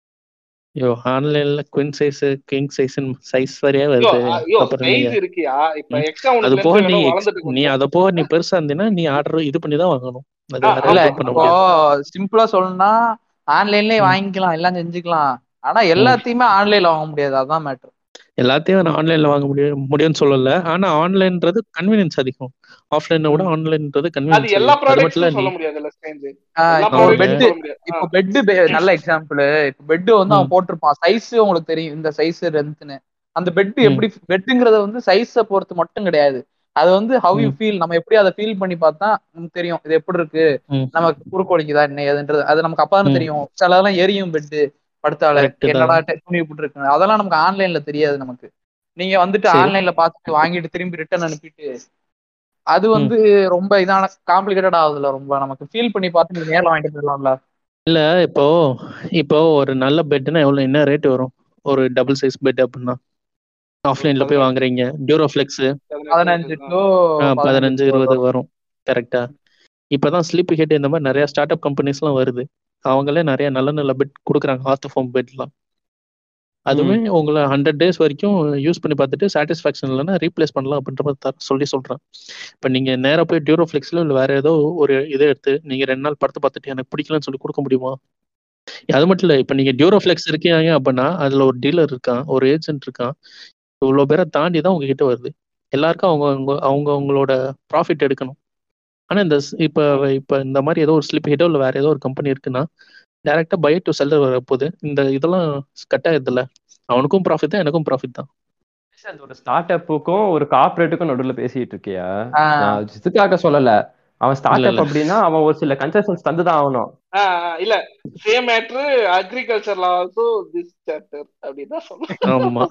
ஐயோ ஆன்லைன்ல queen size king size size வரையா ஐயோ வருது ஐயோ அப்புறம் நீங்க சைஸ் இருக்கியா இப்ப ம். எக்ஸ்ட்ரா அது உனக்கு போக length நீ வேணும், ex- வளர்ந்துட்டு நீ கொஞ்சம். அத போக நீ பெருசா இருந்தீங்கன்னா நீ ஆர்டர் இது பண்ணி தான் வாங்கணும் அது ஆ, வேற இல்ல எதுவும் பண்ண இப்போ முடியாது சிம்பிளா சொல்லணும்னா ஆன்லைன்லயே ம். வாங்கிக்கலாம் எல்லாம் செஞ்சுக்கலாம் ஆனா எல்லாத்தையுமே ஆன்லைன்ல வாங்க முடியாது அதான் மேட்டர் எல்லாத்தையும் நான் ஆன்லைன்ல வாங்க முடியும் முடியும்னு சொல்லல ஆனா ஆன்லைன்ன்றது கன்வீனியன்ஸ் அதிகம் ஆஃப்லைனை விட ஆன்லைன்ன்றது அது கன்வீனியன்ஸ் எல்லா அதிகம் அது மட்டும் இல்ல ப்ராடக்ட்ஸும் நீ சொல்ல முடியாதுல்ல ஸ்டேஞ்சு எல்லா இப்போ ஒரு ஆமாங்க பெட் ப்ராடக்ட்ஸும் சொல்ல முடியாது இப்போ பெட்டு நல்ல எக்ஸாம்பிள் இப்போ பெட் வந்து அவன் ம் போட்டிருப்பான் சைஸ் உங்களுக்கு தெரியும் இந்த சைஸ் லென்த்னு அந்த பெட் ம் எப்படி பெட்டுங்கிறது வந்து சைஸை பொறுத்து மட்டும் கிடையாது அது வந்து ஹவ் யூ ம் ஃபீல் நம்ம எப்படி அதை ஃபீல் பண்ணி பார்த்தா நமக்கு தெரியும் இது எப்படி இருக்கு ம் நமக்கு குறுக்கு ஒழிக்குதா என்ன ஏதுன்றது அது நமக்கு அப்பதானே ம் தெரியும் சில இதெல்லாம் எரியும் பெட்டு படுத்தால கரெக்ட் என்னடா தான் டெ- துணி இப்படி இருக்கு அதெல்லாம் நமக்கு ஆன்லைன்ல தெரியாது நமக்கு நீங்க வந்துட்டு சரி ஆன்லைன்ல பார்த்துட்டு வாங்கிட்டு திரும்பி ரிட்டர்ன் அனுப்பிட்டு அது ம் வந்து ரொம்ப இதான காம்ப்ளிகேட்டட் ஆகுதுல்ல ரொம்ப நமக்கு ஃபீல் பண்ணி பார்த்து நீங்க நேரில் வாங்கிட்டு போயிடலாம்ல இல்ல இப்போ இப்போ ஒரு நல்ல பெட்னா எவ்வளவு என்ன ரேட் வரும் ஒரு டபுள் சைஸ் பெட் அப்படின்னா ஒரு ஆஃப்லைன்ல போய் பதினெட்டு வாங்குறீங்க டியூரோஃப்ளெக்ஸ் பதினஞ்சு பதினெட்டு டு பதினஞ்சு பதினஞ்சு இருபது வரும் கரெக்டா இப்பதான் ஸ்லீப் ஹெட் இந்த மாதிரி நிறைய ஸ்டார்ட் அப் கம்பெனிஸ்லாம் வருது அவங்களே நிறைய நல்ல நல்ல பெட் கொடுக்குறாங்க ஆர்த் ஃபோம் பெட்லாம் அதுவுமே ம் உங்களை ஹண்ட்ரட் டேஸ் வரைக்கும் யூஸ் பண்ணி பார்த்துட்டு சாட்டிஸ்ஃபேக்ஷன் இல்லைன்னா ரீப்ளேஸ் பண்ணலாம் அப்படின்ற மாதிரி தர சொல்லி சொல்றேன் இப்போ நீங்க நேரா போய் டியூரோஃப்ளெக்ஸ்ல இல்லை வேற ஏதோ ஒரு இதை எடுத்து நீங்க ரெண்டு நாள் படுத்து பார்த்துட்டு எனக்கு பிடிக்கலன்னு சொல்லி கொடுக்க முடியுமா அது மட்டும் இல்லை இப்போ நீங்க டியூரோஃப்ளெக்ஸ் இருக்கீங்க அப்படின்னா அதுல ஒரு டீலர் இருக்கான் ஒரு ஏஜென்ட் இருக்கான் இவ்வளோ பேரை தாண்டி தான் உங்ககிட்ட வருது எல்லாருக்கும் அவங்க அவங்க அவங்க அவங்களோட ப்ராஃபிட் எடுக்கணும் ஆனா இந்த ஸ்- இப்ப இப்ப இந்த மாதிரி ஏதோ ஒரு ஸ்லிப் ஹெட்டோ இல்லை வேற ஏதோ ஒரு கம்பெனி இருக்குன்னா டேரக்டா பை டு செல்லர் வரப்போகுது இந்த இதெல்லாம் கட் ஆகுதுல்ல அவனுக்கும் ப்ராஃபிட் தான் எனக்கும் ப்ராஃபிட் தான் அது ஒரு ஸ்டார்ட் அப்புக்கும் ஒரு கார்பரேட்டுக்கும் நடுவுல பேசிட்டு இருக்கியா ஆஹ் நான் இதுக்காக சொல்லல அவன் இல்ல ஸ்டார்ட் அப் இல்ல அப்படின்னா அவன் ஒரு சில கன்செஷன்ஸ் தந்துதான் ஆகணும் ஆஹ் ஆஹ் இல்ல சேம் மேட்ரு அக்ரிகல்ச்சர்ல ஆல்சோ திஸ் சாப்டர் அப்படின்னு தான் சொல்லுவேன் ஆமா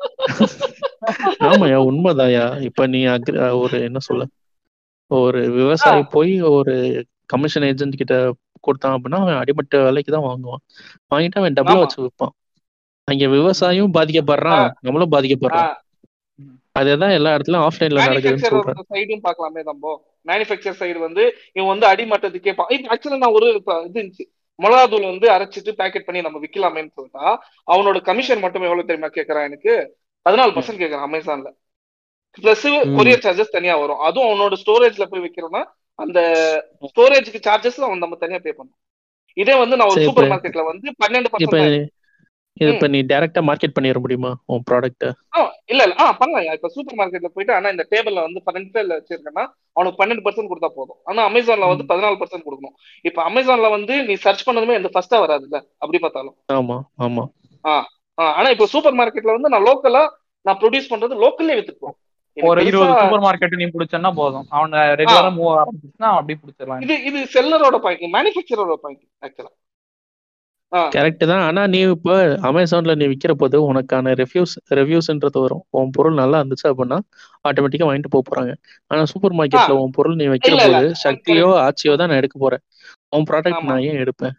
ஆமாயா உண்மைதாயா இப்ப நீ அக்ரி ஒரு என்ன சொல்ல ஒரு விவசாயி போய் ஒரு கமிஷன் ஏஜென்ட் கிட்ட கொடுத்தான் அப்படின்னா அவன் அடிமட்ட விலைக்கு தான் வாங்குவான் வாங்கிட்டு அவன் டபுளா ஆமா வச்சு விற்பான் அங்க விவசாயியும் பாதிக்கப்படுறான் ஆஹ் நம்மளும் பாதிக்கப்படுறோம் ஆஹ் அதேதான் எல்லா இடத்துலயும் ஆஃப்லைன்ல நடக்குதுன்னு சொல்றேன் மேனுஃபேக்சர் சைடும் பார்க்கலாமே தம்போ மேனுஃபேக்சர் சைடு வந்து இவன் வந்து அடிமட்டத்துக்கே பா இப்போ ஆக்சுவலா நான் ஒரு இப்ப இது இருந்துச்சு மிளகாத்தூள் வந்து அரைச்சிட்டு பேக்கெட் பண்ணி நம்ம விக்கலாமேன்னு சொல்லிட்டா அவனோட கமிஷன் மட்டும் எவ்வளவு தெரியுமா கேட்கறான் எனக்கு பதினாலு பர்சன்ட் கேட்கறான் அமேசான்ல பிளஸ் ம் கொரியர் சார்ஜஸ் தனியா வரும் அதுவும் அவனோட ஸ்டோரேஜ்ல போய் வைக்கிறோம்னா அந்த ஸ்டோரேஜ்க்கு சார்ஜஸ் அவன் நம்ம தனியா பே பண்ணணும் இதே வந்து நான் ஒரு சரி இப்ப சூப்பர் மார்க்கெட்ல வந்து பன்னெண்டு இப்ப பர்சன்ட் தான் இது ம் இப்ப நீ டைரக்டா மார்க்கெட் பண்ணிட முடியுமா உன் ப்ராடக்ட்ட ஆ இல்ல இல்ல ஆ பண்ணலாம் இப்ப சூப்பர் மார்க்கெட்ல போயிட்டு ஆனா இந்த டேபிள்ல வந்து பன்னெண்டு வச்சிருக்கேன்னா அவனுக்கு பன்னெண்டு பர்சன்ட் கொடுத்தா போதும் ஆனா அமேசான்ல வந்து பதினாலு பர்சன்ட் கொடுக்கணும் இப்ப அமேசான்ல வந்து நீ சர்ச் பண்ணதுமே இந்த ஃபர்ஸ்டா வராதுல்ல அப்படி பார்த்தாலும் ஆமா ஆமா ஆ ஆ, ஆனா இப்ப சூப்பர் மார்க்கெட்ல வந்து நான் லோக்கலா நான் ப்ரொடியூஸ் பண்றது லோக்கல்லே வித்துட்டு ஒரு எனக்கு இருபது பெருசா சூப்பர் மார்க்கெட் நீ பிடிச்சன்னா போதும் அவன் ரெகுலரா மூவ் ஆரம்பிச்சுன்னா அப்படி பிடிச்சிடலாம் இது இது செல்லரோட பாயிண்ட் மேனுஃபேக்சரோட பாயிண்ட் ஆக்சுவலா கரெக்ட் தான் ஆனா நீ இப்ப அமேசான்ல நீ விக்கிற போது உனக்கான ரிவ்யூஸ் ரிவ்யூஸ்ன்றது வரும் உன் பொருள் நல்லா இருந்துச்சு அப்படின்னா ஆட்டோமேட்டிக்கா வாங்கிட்டு போக போறாங்க ஆனா சூப்பர் மார்க்கெட்ல உன் பொருள் நீ வைக்கிற இல்ல, இல்ல. போது சக்தியோ ஆட்சியோ தான் நான் எடுக்க போறேன் உன் ப்ராடக்ட் ஆமா. நான் ஏன் எடுப்பேன்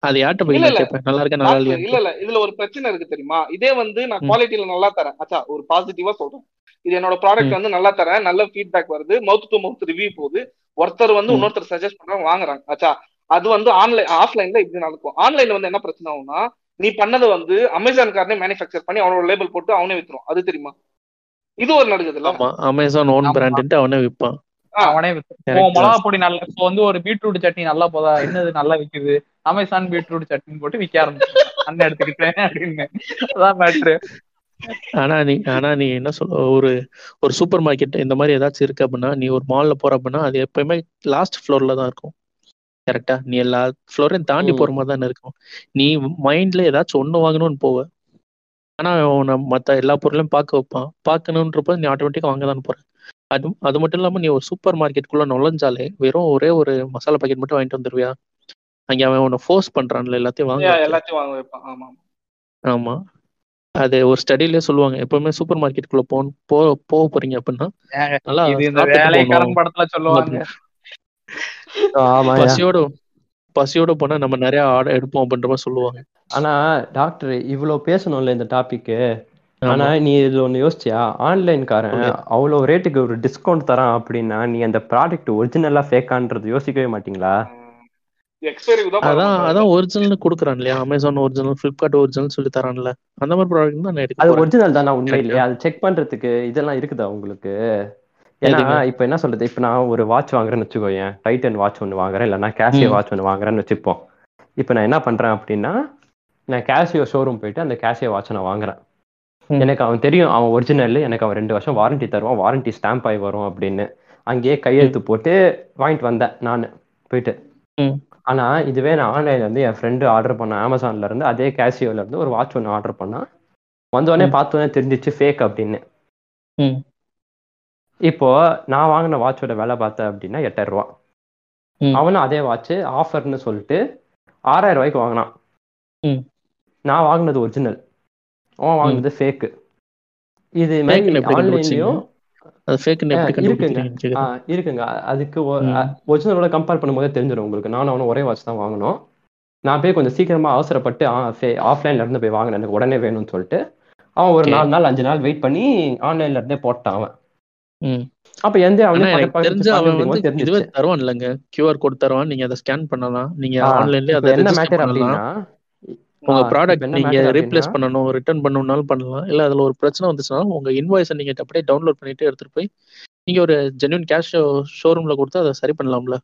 அது யார்கிட்ட போய் இல்ல நான் இல்ல கேட்பேன் நல்லா இருக்கா நல்லா டாக்டர் இல்ல இல்லையா இல்ல இதுல ஒரு பிரச்சனை இருக்கு தெரியுமா இதே வந்து நான் ம். குவாலிட்டியில நல்லா தரேன் அச்சா ஒரு பாசிட்டிவா சொல்றேன் இது என்னோட ப்ராடக்ட் ம். வந்து நல்லா தரேன் நல்ல ஃபீட்பேக் வருது மவுத் டு மவுத் ரிவ்யூ போகுது ஒருத்தர் வந்து ம். இன்னொருத்தர் சஜஸ்ட் பண்றாங்க வாங்குறாங்க ஆச்சா அது வந்து ஆன்லைன் ஆஃப்லைன்ல இப்படி நடக்கும் ஆன்லைன்ல வந்து என்ன பிரச்சனை ஆகும்னா நீ பண்ணதை வந்து அமேசான் காரனே மேனுஃபேக்சர் பண்ணி அவனோட லேபிள் போட்டு அவனே வித்துரும் அது தெரியுமா இது ஒரு நடக்குதுல்ல ஆமா அமேசான் ஓன் ஆமா. பிராண்டுன்ட்டு அவனே விற்பான் ஆ, அவனே வித்து- இப்போ Correct. மிளகா பொடி நல்ல இப்போ வந்து ஒரு பீட்ரூட் சட்னி நல்லா போதா என்னது நல்லா விக்குது அமேசான் பீட்ரூட் சட்னி போட்டு விற்க ஆரம்பிச்சு அண்ணன் எடுத்துக்கிட்டேன் அப்படின்னு அதான் மேட்ரு ஆனா நீ ஆனா நீ என்ன சொல்ல ஒரு ஒரு சூப்பர் மார்க்கெட் இந்த மாதிரி ஏதாச்சும் இருக்கு அப்படின்னா நீ ஒரு மால்ல போற அப்படின்னா அது எப்பயுமே லாஸ்ட் ஃப்ளோர்ல தான் இருக்கும் கரெக்டா நீ எல்லா ஃப்ளோரையும் தாண்டி ம். போற மாதிரி தானே இருக்கும் நீ மைண்ட்ல ஏதாச்சும் ஒண்ணு வாங்கணும்னு போவ ஆனா உன்னை மத்த எல்லா பொருளையும் பார்க்க வைப்பான் பார்க்கணுன்றப்ப நீ ஆட்டோமேட்டிக்கா வாங்க தான் போற அது அது மட்டும் இல்லாம நீ ஒரு சூப்பர் மார்க்கெட்டுக்குள்ள நுழைஞ்சாலே வெறும் ஒரே ஒரு மசாலா பாக்கெட் மட்டும் வாங்கிட்டு வந்துருவியா அங்க அவன் உன்னை ஃபோர்ஸ் பண்றான்ல எல்லாத்தையும் வாங்க வைக்க. எல்லாத்தையும் வாங்க வைப்பான் ஆமா ஆமா அது ஒரு ஸ்டடியிலே சொல்லுவாங்க எப்பவுமே சூப்பர் மார்க்கெட்டுக்குள்ள போ போ போக போறீங்க அப்படின்னா நல்லா இது இந்த சாப்பிட்டுட்டு வேலைக்காரன் போகணும் படத்துல சொல்லுவாங்க ஆமாயா பசியோட பசியோட போனா நம்ம நிறைய ஆர்டர் எடுப்போம் அப்படின்ற மாதிரி சொல்லுவாங்க ஆனா டாக்டர் இவ்வளவு பேசணும்ல இந்த டாபிக்கு ஆனா ஆமா நீ இதுல ஒண்ணு யோசிச்சியா ஆன்லைன்காரன் சொல்லு. அவ்வளவு ரேட்டுக்கு ஒரு டிஸ்கவுண்ட் தரான் அப்படின்னா நீ அந்த ப்ராடக்ட் ஒரிஜினலா ஃபேக்கான்றது யோசிக்கவே மாட்டீங்களா எக்ஸ்பைரி தான் பார்க்க அதான் மாட்டாங்க. அதான் ஒரிஜினல் கொடுக்குறான் இல்லையா அமேசான் ஒரிஜினல் ஃபிளிப்கார்ட் ஒரிஜினல் சொல்லி தரான்ல அந்த மாதிரி ப்ராடக்ட் தான் நான் எடுக்க அது போறேன் ஒரிஜினல் தானா உண்மையிலேயே Correct-ஆ? அது செக் பண்றதுக்கு இதெல்லாம் இருக்குதா உங்களுக்கு ஏன்னா எதுங்க? இப்ப என்ன சொல்றது இப்ப நான் ஒரு வாட்ச் வாங்குறேன்னு வச்சுக்கோயேன் டைட்டன் வாட்ச் ஒன்று வாங்குறேன் இல்லைன்னா கேசியோ ம். வாட்ச் ஒன்று வாங்குறேன்னு வச்சுப்போம் இப்ப நான் என்ன பண்றேன் அப்படின்னா நான் கேசியோ ஷோரூம் போயிட்டு அந்த கேசியோ வாட்சை நான் வாங்குறேன் ம். எனக்கு அவன் தெரியும் அவன் ஒரிஜினல் எனக்கு அவன் ரெண்டு வருஷம் வாரண்டி தருவான் வாரண்டி ஸ்டாம்ப் ஆகி வரும் அப்படின்னு அங்கேயே கையெழுத்து போட்டு வாங்கிட்டு வந்தேன் நான் போயிட்டு ம். ஆனா இதுவே நான் ஆன்லைன்ல இருந்து என் ஃப்ரெண்டு ஆர்டர் பண்ண அமேசான்ல இருந்து அதே கேசியோல இருந்து ஒரு வாட்ச் ஒன்று ஆர்டர் பண்ணா வந்தோடனே ம். பார்த்தோன்னே தெரிஞ்சிச்சு ஃபேக் அப்படின்னு ம். இப்போ நான் வாங்கின வாட்சோட விலை பார்த்தேன் அப்படின்னா எட்டாயிரம் ரூபா ம். அவனும் அதே வாட்ச் ஆஃபர்னு சொல்லிட்டு ஆறாயிரம் ரூபாய்க்கு வாங்கினான் ம். நான் வாங்கினது ஒரிஜினல் அவன் வாங்கினது ஃபேக்கு இது மாதிரி Fake-ன்னு எப்படி கண்டுபிடிச்சீங்க? ஆன்லைன்லயும் அது ஃபேக்னு எப்படி இருக்குங்க கண்டுபிடிக்கிறீங்கன்னு ஆ, கேக்குறேன். இருக்குங்க அதுக்கு ம். ஒரிஜினலோட கம்பேர் பண்ணும்போதே தெரிஞ்சிடும் உங்களுக்கு நானும் அவனும் ஒரே வாட்ச் தான் வாங்கினோம் நான் போய் கொஞ்சம் சீக்கிரமா அவசரப்பட்டு ஆஃப்லைன்ல இருந்து போய் வாங்கினேன் எனக்கு உடனே வேணும்னு சொல்லிட்டு அவன் ஒரு Okay. நாலு நாள் அஞ்சு நாள் வெயிட் பண்ணி ஆன்லைன்ல இருந்தே போட்டான் அவன் ம். அப்ப எந்த அவன் ஆனா பக்கத்து எனக்கு பக்கத்து தெரிஞ்சு அவன் பக்கத்து வந்து இதுவே தெரிஞ்சிச்சு தருவான் இல்லைங்க கியூஆர் கோட் தருவான் நீங்க அதை ஸ்கேன் பண்ணலாம் நீங்க ஆ, ஆன்லைன்லயே இப்ப அதை என்ன ரெஜிஸ்டர் மேட்டர் பண்ணலாம் அப்படின்னா உங்க ஆ, இப்ப ப்ராடக்ட் என்ன நீங்க மேட்டர் ரீப்ளேஸ் அப்படின்னா பண்ணணும் ரிட்டர்ன் பண்ணணும்னாலும் பண்ணலாம் இல்ல அதுல ஒரு பிரச்சனை வந்துச்சுன்னா உங்க இன்வாய்ஸை நீங்க அப்படியே டவுன்லோட் பண்ணிட்டு எடுத்துட்டு போய் நீங்க ஒரு ஜென்யூன் கேஷ் ஷோரூம்ல கொடுத்து அதை சரி பண்ணலாம்ல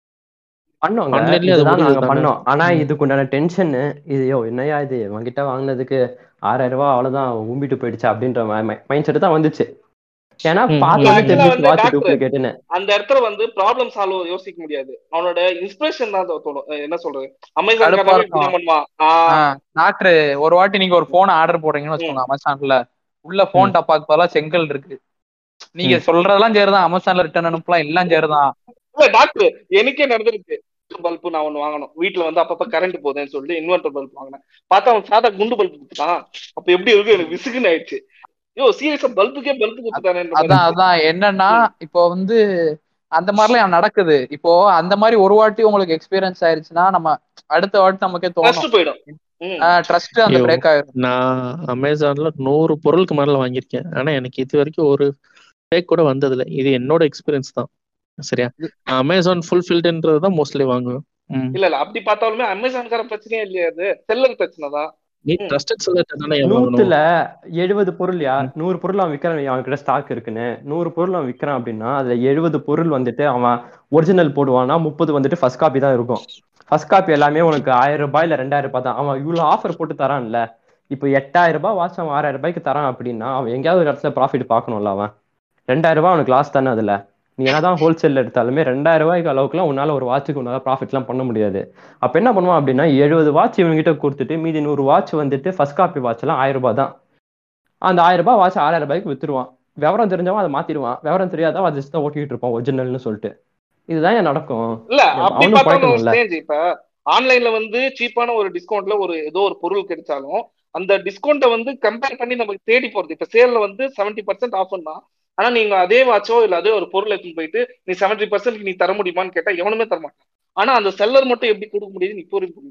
பண்ணோங்க ஆன்லைன்லயே அது இதுதான் முடியுது நாங்க தானே பண்ணோம் ஆனா ம். இதுக்கு உண்டான டென்ஷன் இது யோ என்னையா இது உங்ககிட்ட வாங்கினதுக்கு ஆறாயிரம் ரூபாய் அவ்வளவுதான் உம்பிட்டு போயிடுச்சு அப்படின்ற மைண்ட் செட் தான் வந்துச்சு ஏன்னா ம், பார்த்தோன்னே ம், Actually தெரிஞ்சிச்சு வந்து வாட்ச் டாக்டர் டூப்ளிகேட்னு அந்த இடத்துல வந்து ப்ராப்ளம் சால்வ் யோசிக்க முடியாது அவனோட இன்ஸ்பிரேஷன் தான் தோ- தோணும் அஹ் என்ன சொல்றது அமேசான் கடுப்பா காரனாவே இருக்கும். இப்படிதான் பண்ணுவான் ஆஹ் டாக்டர் ஒரு வாட்டி நீங்க ஒரு போன் ஆர்டர் போடுறீங்கன்னு வச்சுக்கோங்க அமேசான்ல உள்ள போன் டப்பாக்கு பதிலா செங்கல் இருக்கு நீங்க சொல்றதெல்லாம் சரிதான் அமேசான்ல ரிட்டர்ன் அனுப்பலாம் எல்லாம் சரிதான் இல்ல டாக்டர் எனக்கே நடந்திருக்கு பல்பு நான் ஒண்ணு வாங்கணும் வீட்டுல வந்து அப்பப்ப கரண்ட் போகுதுன்னு சொல்லிட்டு இன்வெர்டர் பல்ப் வாங்கினேன் பார்த்தா அவன் சாதா குண்டு பல்ப் கொடுத்தான் அப்ப எப்படி இருக்கு எனக்கு விசுகுன்னு ஆயிடுச்சு யோ சீரியஸா பல்புக்கே பல்பு கொடுத்துட்டானே அதான் அதான் என்னன்னா இப்போ வந்து அந்த மாதிரிலாம் நடக்குது இப்போ அந்த மாதிரி ஒரு வாட்டி உங்களுக்கு எக்ஸ்பீரியன்ஸ் ஆயிருச்சுன்னா நம்ம அடுத்த வாட்டி நமக்கே ட்ரஸ்ட் தோணும் போயிடும் ம். ட்ரஸ்ட் அந்த ஐயோ. பிரேக் ஆயிரும் நான் அமேசான்ல நூறு பொருளுக்கு மேல வாங்கியிருக்கேன் ஆனா எனக்கு இது வரைக்கும் ஒரு ஃபேக் கூட வந்ததில்ல இது என்னோட எக்ஸ்பீரியன்ஸ் தான் சரியா நான் அமேசான் ஃபுல்ஃபில்டுன்றது தான் மோஸ்ட்லி வாங்குவேன் ம். இல்ல இல்ல அப்படி பார்த்தாலுமே அமேசான்கார பிரச்சனையே இல்லையா அது செல்லர் பிரச்சனை தான் நீ ம். ட்ரஸ்டட் செல்லர் தானே வாங்கணும் நூத்துல எழுபது பொருள் யா ம். நூறு பொருள் அவன் விற்கிறான் அவன் கிட்ட ஸ்டாக் இருக்குன்னு நூறு பொருள் அவன் விற்கிறான் அப்படின்னா அதுல எழுபது பொருள் வந்துட்டு அவன் ஒரிஜினல் போடுவானா முப்பது வந்துட்டு ஃபர்ஸ்ட் காப்பி தான் இருக்கும் ஃபர்ஸ்ட் காப்பி எல்லாமே உனக்கு ஆயிரம் ரூபாய் இல்ல ரெண்டாயிரம் ரூபாய் தான் அவன் இவ்வளவு ஆஃபர் போட்டு தரான்ல இப்போ எட்டாயிரம் ரூபாய் வாட்ச் அவன் ஆறாயிரம் ரூபாய்க்கு தரான் அப்படின்னா அவன் எங்கேயாவது ஒரு இடத்துல ப்ராஃபிட் பார்க்கணும்ல அவன் ரெண்டாயிரம் ரூபாய் அவனுக்கு லாஸ் தானே அதுல நீ என்னதான் ஹோல்சேல் எடுத்தாலுமே ரெண்டாயிரம் ரூபாய்க்கு அளவுக்குலாம் உன்னால ஒரு வாட்சுக்கு உன்னால ப்ராஃபிட்லாம் பண்ண முடியாது அப்ப என்ன பண்ணுவான் அப்படின்னா எழுபது வாட்ச் இவங்ககிட்ட கொடுத்துட்டு மீதி நூறு வாட்ச் வந்துட்டு ஃபர்ஸ்ட் காப்பி வாட்ச் எல்லாம் ஆயிரம் ரூபாய் தான் அந்த ஆயிரம் ரூபாய் வாட்ச் ஆறாயிரம் ரூபாய்க்கு வித்துருவான் விவரம் தெரிஞ்சவன் அதை மாத்திடுவான் விவரம் தெரியாதவன் அதை just தான் ஓட்டிட்டு இருப்பான் ஒரிஜினல்னு சொல்லிட்டு இதுதான் ஏன் நடக்கும் இல்ல அப்படி அவனும் பார்த்தாலும் பழக்கணும்ல ஸ்டேஜ் இப்ப ஆன்லைன்ல வந்து சீப்பான ஒரு டிஸ்கவுண்ட்ல ஒரு ஏதோ ஒரு பொருள் கிடைச்சாலும் அந்த டிஸ்கவுண்ட்டை வந்து கம்பேர் பண்ணி நமக்கு தேடி போறது இப்ப சேல்ல வந்து செவன்டி பர்சன்ட் ஆஃபர் தான் ஆனா நீங்க அதே வாட்சோ இல்ல அதே ஒரு பொருள் எடுத்துன்னு போயிட்டு நீ செவன்டி பர்சன்ட் நீ தர முடியுமான்னு கேட்டா எவனுமே தர மாட்டான் ஆனா அந்த செல்லர் மட்டும் எப்படி கொடுக்க முடியுதுன்னு இப்போ வரைக்கும் புரிய மாட்டேங்குது.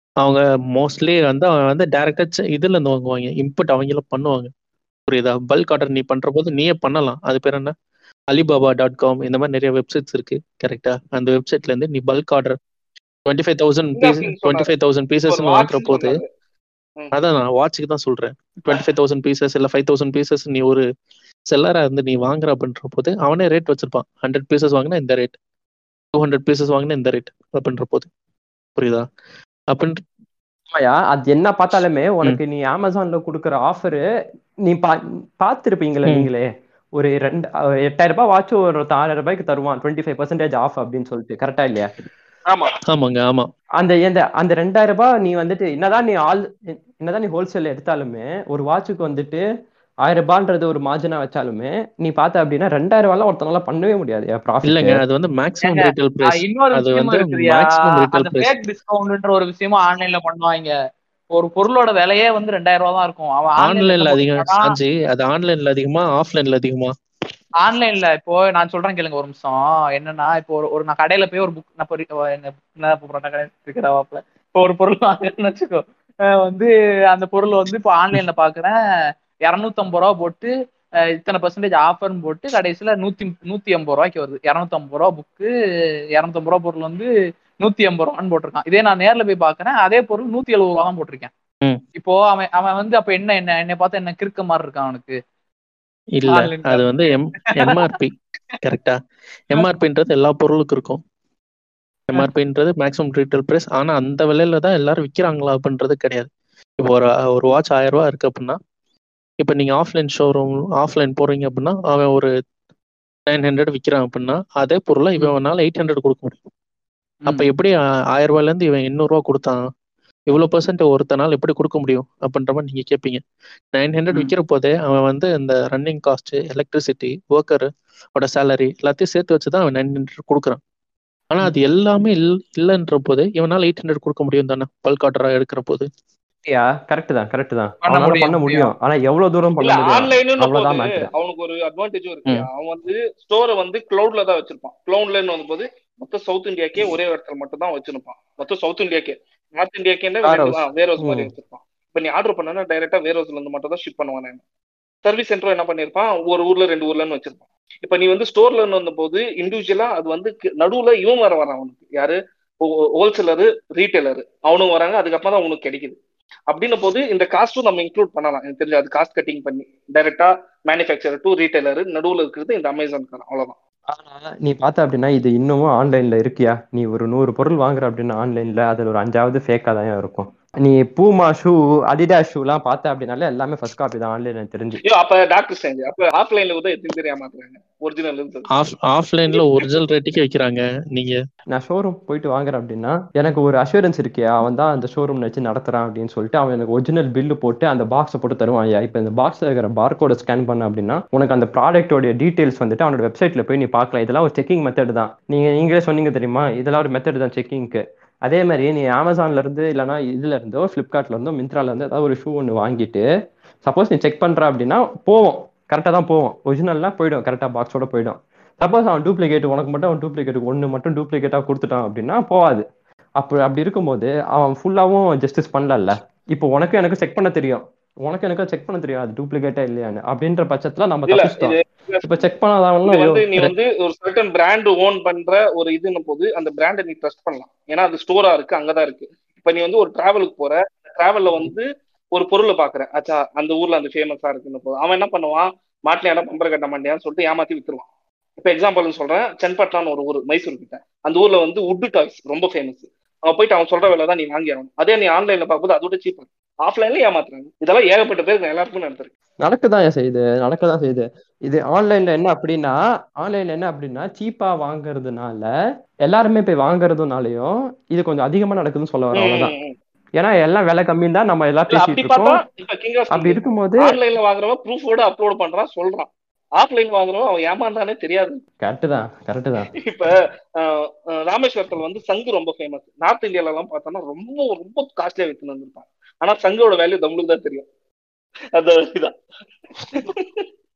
அவங்க மோஸ்ட்லி வந்து அவன் வந்து டேரக்டா இதுல இருந்து வாங்குவாங்க இன்புட் அவங்கள பண்ணுவாங்க புரியுதா பல்க் ஆர்டர் நீ பண்ற போது நீயே பண்ணலாம் அது பேர் என்ன அலிபாபா டாட் காம் இந்த மாதிரி நிறைய வெப்சைட்ஸ் இருக்கு கரெக்டா அந்த வெப்சைட்ல இருந்து நீ bulk order twenty five thousand King of piece Kings twenty five thousand ஒரு பீசஸ் watch வாங்குற போது சொன்னாரு ம். அதான் நான் வாட்சுக்கு தான் சொல்றேன் டுவெண்ட்டி ஃபைவ் தௌசண்ட் பீசஸ் இல்ல ஃபைவ் தௌசண்ட் பீசஸ் நீ ஒரு செல்லரா இருந்து நீ வாங்குற அப்படின்ற போது அவனே ரேட் வச்சிருப்பான் ஹண்ட்ரட் பீசஸ் வாங்கினா இந்த ரேட் டூ ஹண்ட்ரட் பீசஸ் வாங்கினா இந்த ரேட் அப்படின்ற போது புரியுதா அப்படின்ற ஆமாயா அது என்ன பார்த்தாலுமே உனக்கு நீ அமேசான்ல கொடுக்குற ஆஃபரு நீ பா பார்த்துருப்பீங்களே ம். நீங்களே ஒரு ரெண்டு அஹ் எட்டாயிரம் ரூபாய் வாட்ச் ஒரு ஆறாயிரம் ரூபாய்க்கு தருவான் டுவெண்ட்டி ஃபைவ் பர்சன்டேஜ் ஆஃப் அப்படின்னு சொல்லிட்டு கரெக்டா இல்லையா ஆமா ஆமாங்க ஆமா அந்த இந்த அந்த ரெண்டாயிரம் ரூபாய் நீ வந்துட்டு என்னதான் நீ ஆல் என்னதான் நீ ஹோல்சேல் எடுத்தாலுமே ஒரு வாட்சுக்கு வந்துட்டு ஆயிரம் ரூபான்றது ஒரு மார்ஜினா வச்சாலுமே நீ பார்த்த அப்படின்னா ரெண்டாயிரம் ரூபாய்லாம் ஒருத்தனால பண்ணவே முடியாது ப்ராஃபிட் இல்லங்க அது வந்து மேக்ஸிமம் ஏங்க, ரீட்டைல் ஆஹ் பிரைஸ் இன்னொரு அது விஷயமும் வந்து இருக்குதுயா மேக்ஸிமம் ரீட்டைல் அந்த பிரைஸ் ஃபேக் டிஸ்கவுண்ட்ன்ற ஒரு விஷயமும் ஆன்லைன்ல பண்ணுவாங்க ஒரு பொருளோட விலையே வந்து ரெண்டாயிரம் ரூபா தான் இருக்கும் அவன் ஆன்லைன்ல ஆன்லைன்ல அதிகம் போட்டானா சாஞ்சி அது ஆன்லைன்ல அதிகமா ஆஃப்லைன்ல அதிகமா ஆன்லைன்ல இப்போ நான் சொல்றேன் கேளுங்க ஒரு நிமிஷம் என்னன்னா இப்போ ஒரு ஒரு நான் கடையில போய் ஒரு புக் நான் இப்போ re- என்ன என்ன போறேன் கடை இருக்கிறாப்ல இப்போ ஒரு பொருள் வாங்குறேன்னு வச்சுக்கோ அஹ் வந்து அந்த பொருள் வந்து இப்போ ஆன்லைன்ல பாக்குறேன் இரநூத்தம்பது ரூபா போட்டு அஹ் இத்தனை பர்சன்டேஜ் ஆஃபர்னு போட்டு கடைசியில நூத்தி நூத்தி எண்பது ரூபாய்க்கு வருது இரநூத்தம்பது ரூபா புக்கு இரநூத்தம்பது ரூபா பொருள் வந்து நூத்தி எண்பது ரூபான்னு போட்டிருக்கான் இதே நான் நேர்ல போய் பாக்குறேன் அதே பொருள் நூத்தி எழுபது ரூபா தான் போட்டிருக்கேன் ம். இப்போ அவன் அவன் வந்து அப்ப என்ன என்ன என்னை பார்த்து என்ன கிறுக்க மாதிரி இருக்கான் அவனுக்கு இல்ல ஆன்லைன் அது வந்து எம் எம்ஆர்பி கரெக்டா எம்ஆர்பின்றது எல்லா பொருளுக்கும் இருக்கும் எம்ஆர்பின்றது மேக்ஸிமம் ரீட்டைல் பிரைஸ் ஆனா அந்த விலையில தான் எல்லாரும் விக்கிறாங்களா அப்படின்றது கிடையாது இப்போ ஒரு ஒரு வாட்ச் ஆயிரம் ரூபாய் இருக்கு அப்படின்னா இப்போ நீங்க ஆஃப்லைன் ஷோரூம் ஆஃப்லைன் போறீங்க அப்படின்னா அவன் ஒரு நைன் ஹண்ட்ரட் விற்கிறான் அப்படின்னா அதே பொருளை இவனால எயிட் ஹண்ட்ரட் கொடுக்க முடியும் அப்ப எப்படி ஆ- ஆயிரம் ரூபாயில இருந்து இவன் எண்ணூறு ரூபா கொடுத்தான் இவ்வளவு பர்சன்ட் ஒருத்தனால எப்படி கொடுக்க முடியும் அப்படின்ற மாதிரி நீங்க கேட்பீங்க நைன் ஹண்ட்ரட் ம். விற்கிற போதே அவன் வந்து இந்த ரன்னிங் காஸ்ட் எலக்ட்ரிசிட்டி ஒர்க்கர் ஓட சேலரி எல்லாத்தையும் சேர்த்து வச்சுதான் அவன் நைன் ஹண்ட்ரட் கொடுக்குறான் ஆனா அது எல்லாமே இல் இல்லைன்ற போது இவனால எயிட் ஹண்ட்ரட் கொடுக்க முடியும் தானே பல்க் ஆர்டரா எடுக்கிற போது கரெக்ட் தான் கரெக்ட் தான் பண்ண அவனால முடியும், பண்ண முடியும் ஆனா எவ்வளவு தூரம் இல்ல பண்ண முடியும் ஆன்லைன் அவ்வளவுதான் போது மேட்ரு அவனுக்கு ஒரு அட்வான்டேஜும் இருக்கு அவன் வந்து ஸ்டோரை வந்து கிளவுட்ல தான் வச்சிருப்பான் கிளவுட்லன்னு வரும்போது மொத்த சவுத் இந்தியாக்கே ஒரே இடத்துல மட்டும் தான் வச்சிருப்பான் மொத்தம் சவுத் இந்தியாக்கே நார்த் இந்தியாக்கே Warehouse. வேர் ஹவுஸ் மாதிரி ம். வச்சிருப்பான் இப்ப நீ ஆர்டர் பண்ணனா டைரக்டா வேர் ஹவுஸ்ல இருந்து மட்டும் தான் ஷிப் பண்ணுவான் சர்வீஸ் சென்டர் என்ன பண்ணிருப்பான் ஒரு ஊர்ல ரெண்டு ஊர்லன்னு வச்சிருப்பான் இப்ப நீ வந்து ஸ்டோர்ல வந்த போது இண்டிவிஜுவலா அது வந்து கி- நடுவுல இவன் வர வரான் அவனுக்கு யாரு ஹோல்சேலரு ரீட்டைலரு அவனும் வராங்க அதுக்கப்புறம் தான் உனக்கு கிடைக்குது அப்படின்னும் போது இந்த காஸ்ட்டும் நம்ம இன்க்ளூட் பண்ணலாம் எனக்கு தெரிஞ்சு அது காஸ்ட் கட்டிங் பண்ணி டைரக்டா மேனுஃபேக்சரர் டு ரீட்டைலர் நடுவுல இருக்கிறது இந்த அமேசான் அவ்வளவுதான் ஆனா நீ பார்த்த அப்படின்னா இது இன்னமும் ஆன்லைன்ல இருக்கியா நீ ஒரு நூறு பொருள் வாங்குற அப்படின்னா ஆன்லைன்ல அதுல ஒரு அஞ்சாவது ஃபேக்கா தான் இருக்கும் நீ பூமா ஷூ அடிடாஸ் ஷூலாம் பார்த்த அப்படின்னாலே எல்லாமே ஃபர்ஸ்ட் காப்பி தான் ஆன்லைன்ல தெரிஞ்சு ஐயோ அப்ப டாக்டர் ஸ்ட்ரேஞ்ச் அப்ப ஆஃப்லைன்ல கூட எத்தனை பேர் ஏமாத்துறாங்க ஒரிஜினல் இருந்தது ஆஃப் ஆஃப்லைன்ல ஒரிஜினல் ரேட்டுக்கே வைக்கிறாங்க நீங்க நான் ஷோரூம் போயிட்டு வாங்குறேன் அப்படின்னா எனக்கு ஒரு அஷூரன்ஸ் இருக்கியா அவன் தான் அந்த ஷோரூம் வச்சு நடத்துறான் அப்படின்னு சொல்லிட்டு அவன் எனக்கு ஒரிஜினல் பில்லு போட்டு அந்த பாக்ஸை போட்டு தருவான் ஐயா இப்போ இந்த பாக்ஸ்ல இருக்கிற பார்கோட ஸ்கேன் பண்ண அப்படின்னா உனக்கு அந்த ப்ராடக்ட்டோட டீடைல்ஸ் வந்துட்டு அவனோட வெப்சைட்ல போய் நீ பார்க்கலாம் இதெல்லாம் ஒரு செக்கிங் மெத்தட் தான் நீங்க நீங்களே சொன்னீங்க தெரியுமா இதெல்லாம் ஒரு மெத்தட் தான் செக்கிங்க்கு அதே மாதிரி நீ அமேசான்ல இருந்து இல்லைனா இதுல இருந்தோ ஃப்ளிப்கார்ட்ல இருந்தோ மிந்த்ரால இருந்து ஏதாவது ஒரு ஷூ ஒன்று வாங்கிட்டு சப்போஸ் நீ செக் பண்ற அப்படின்னா போவோம் கரெக்டாக தான் போவோம் ஒரிஜினல்லாம் போயிடும் கரெக்டாக பாக்ஸோட போயிடும் சப்போஸ் அவன் டூப்ளிகேட் உனக்கு மட்டும் அவன் டூப்ளிகேட் ஒன்று மட்டும் டூப்ளிகேட்டாக கொடுத்துட்டான் அப்படின்னா போகாது அப்போ அப்படி இருக்கும்போது அவன் ஃபுல்லாகவும் ஜஸ்டிஸ் பண்ணலல்ல இப்போ உனக்கு எனக்கு செக் பண்ண தெரியும் உனக்கு எனக்கு செக் பண்ண தெரியும் அது டூப்ளிகேட்டா இல்லையான்னு அப்படின்ற பட்சத்துல நம்ம இல்ல தப்பிச்சிட்டோம் இது இப்போ செக் இது பண்ணாதவங்களும் வந்து நீ வந்து ஒரு சர்டன் பிராண்ட் ஓன் பண்ற ஒரு இதுன்னு போது அந்த பிராண்டை நீ ட்ரஸ்ட் பண்ணலாம் ஏன்னா அது ஸ்டோரா இருக்கு அங்கதான் இருக்கு இப்ப நீ வந்து ஒரு டிராவலுக்கு போற டிராவல்ல வந்து ஒரு பொருளை பாக்குற ஆச்சா அந்த ஊர்ல அந்த ஃபேமஸா இருக்குன்னு போது அவன் என்ன பண்ணுவான் மாட்டிலையாடா பம்பர கட்ட மாட்டியான்னு சொல்லிட்டு ஏமாத்தி வித்துருவான் இப்ப எக்ஸாம்பிள் சொல்றேன் சென்பட்லான்னு ஒரு ஊர் மைசூர் கிட்ட அந்த ஊர்ல வந்து உட்டு டாய்ஸ் ரொம்ப ஃபேமஸ் அவன் போயிட்டு அவன் சொல்ற வேலை தான் நீ வாங்கி ஆகணும் அதே நீ ஆன்லைன்ல பார்க்கும்போது அதோட சீப்பர் ஆஃப்லைன்ல ஏமாத்துறாங்க இதெல்லாம் ஏகப்பட்ட பேருக்கு எல்லாருக்கும் நடந்திருக்கு நடக்கதான் செய்யுது நடக்கதான் செய்யுது இது ஆன்லைன்ல என்ன அப்படின்னா ஆன்லைன்ல என்ன அப்படின்னா சீப்பா வாங்குறதுனால எல்லாருமே போய் வாங்குறதுனாலயும் இது கொஞ்சம் அதிகமா நடக்குதுன்னு சொல்ல வரேன் அவ்வளவுதான் ம், ம், ம். ஏன்னா எல்லாம் விலை கம்மின்னு தான் நம்ம எல்லாம் இல்ல, அப்படி பேசிட்டு பார்த்தா இருக்கோம் இப்ப கிங் ஆஃப் அப்படி இருக்கும்போது ஆன்லைன்ல வாங்குறவன் ப்ரூஃபோட அப்லோட் பண்றான் சொல்றான் ஆஃப்லைன் வாங்குறவன் அவன் ஏமாந்தானே தெரியாது கரெக்ட் தான் கரெக்ட் தான் இப்ப அஹ், அஹ், ராமேஸ்வரத்துல வந்து சங்கு ரொம்ப ஃபேமஸ் நார்த் இந்தியால எல்லாம் பார்த்தோம்னா ரொம்ப ரொம்ப காஸ்ட்லியா வித்து வந்திருப்பான் ஆனா சங்கோட வேல்யூ நம்மளுக்கு தான் தெரியும் அது இதான்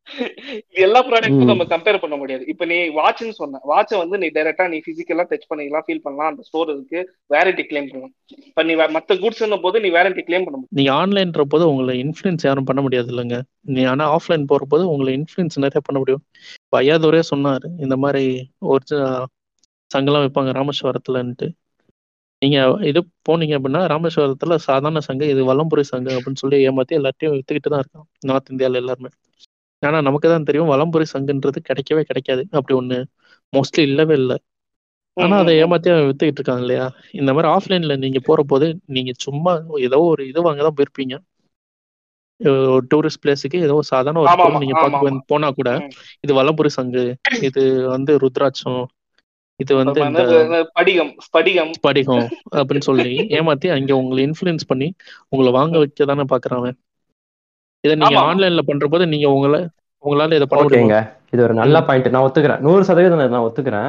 இது எல்லா ப்ராடக்ட்டும் ம். நம்ம கம்பேர் பண்ண முடியாது இப்ப நீ வாட்ச்னு சொன்ன வாட்சை வந்து நீ டைரக்டா நீ பிசிக்கலா டச் பண்ணிக்கலாம் ஃபீல் பண்ணலாம் அந்த ஸ்டோர் இருக்கு வேரண்டி கிளைம் பண்ணலாம் இப்ப நீ வே- மத்த குட்ஸ் போது நீ வேரண்டி கிளைம் பண்ண முடியும் நீங்க ஆன்லைன்ற போது உங்களை இன்ஃப்ளூயன்ஸ் யாரும் பண்ண முடியாது இல்லைங்க நீ ஆனா ஆஃப்லைன் போற போது உங்களை இன்ஃப்ளூயன்ஸ் நிறைய பண்ண முடியும் இப்போ ஐயாதோரே சொன்னாரு இந்த மாதிரி ஒரு ச- சங்கெல்லாம் வைப்பாங்க ராமேஸ்வரத்துலன்ட்டு நீங்க இது போனீங்க அப்படின்னா ராமேஸ்வரத்துல சாதாரண சங்கம் இது வலம்புரி சங்கம் அப்படின்னு சொல்லி ஏமாத்தி எல்லாத்தையும் வித்துக்கிட்டு தான் இருக்கான் நார்த் இந்தியால எல்லாருமே ஆனா நமக்கு தான் தெரியும் வலம்புரி சங்குன்றது கிடைக்கவே கிடைக்காது அப்படி ஒண்ணு மோஸ்ட்லி இல்லவே இல்லை ஆனா அதை ஏமாத்தி அவன் வித்துக்கிட்டு இருக்காங்க இல்லையா இந்த மாதிரி ஆஃப்லைன்ல நீங்க போற போது நீங்க சும்மா ஏதோ ஒரு இது வாங்க தான் போயிருப்பீங்க டூரிஸ்ட் பிளேஸுக்கு ஏதோ சாதாரண ஒரு ஆமா, பொருள் ஆமா, நீங்க ஆமா, பார்க்க ஆமா. வந்து- போனா கூட ம். இது வலம்புரி சங்கு இது வந்து ருத்ராட்சம் இது வந்து நம்ம இந்த என்ன படிகம் ஸ்படிகம் படிகம் அப்படின்னு சொல்லி ஏமாத்தி அங்க உங்களை இன்ஃப்ளூயன்ஸ் பண்ணி உங்களை வாங்க வைக்க தானே பாக்குறாங்க இதை நீங்க ஆமா. ஆன்லைன்ல பண்ற போது நீங்க உங்களை உங்களால இதை பண்ண முடியுமா ஓகேங்க இது ஒரு நல்ல பாயிண்ட் நான் ஒத்துக்கிறேன் நூறு சதவீதம் நான் ஒத்துக்கிறேன்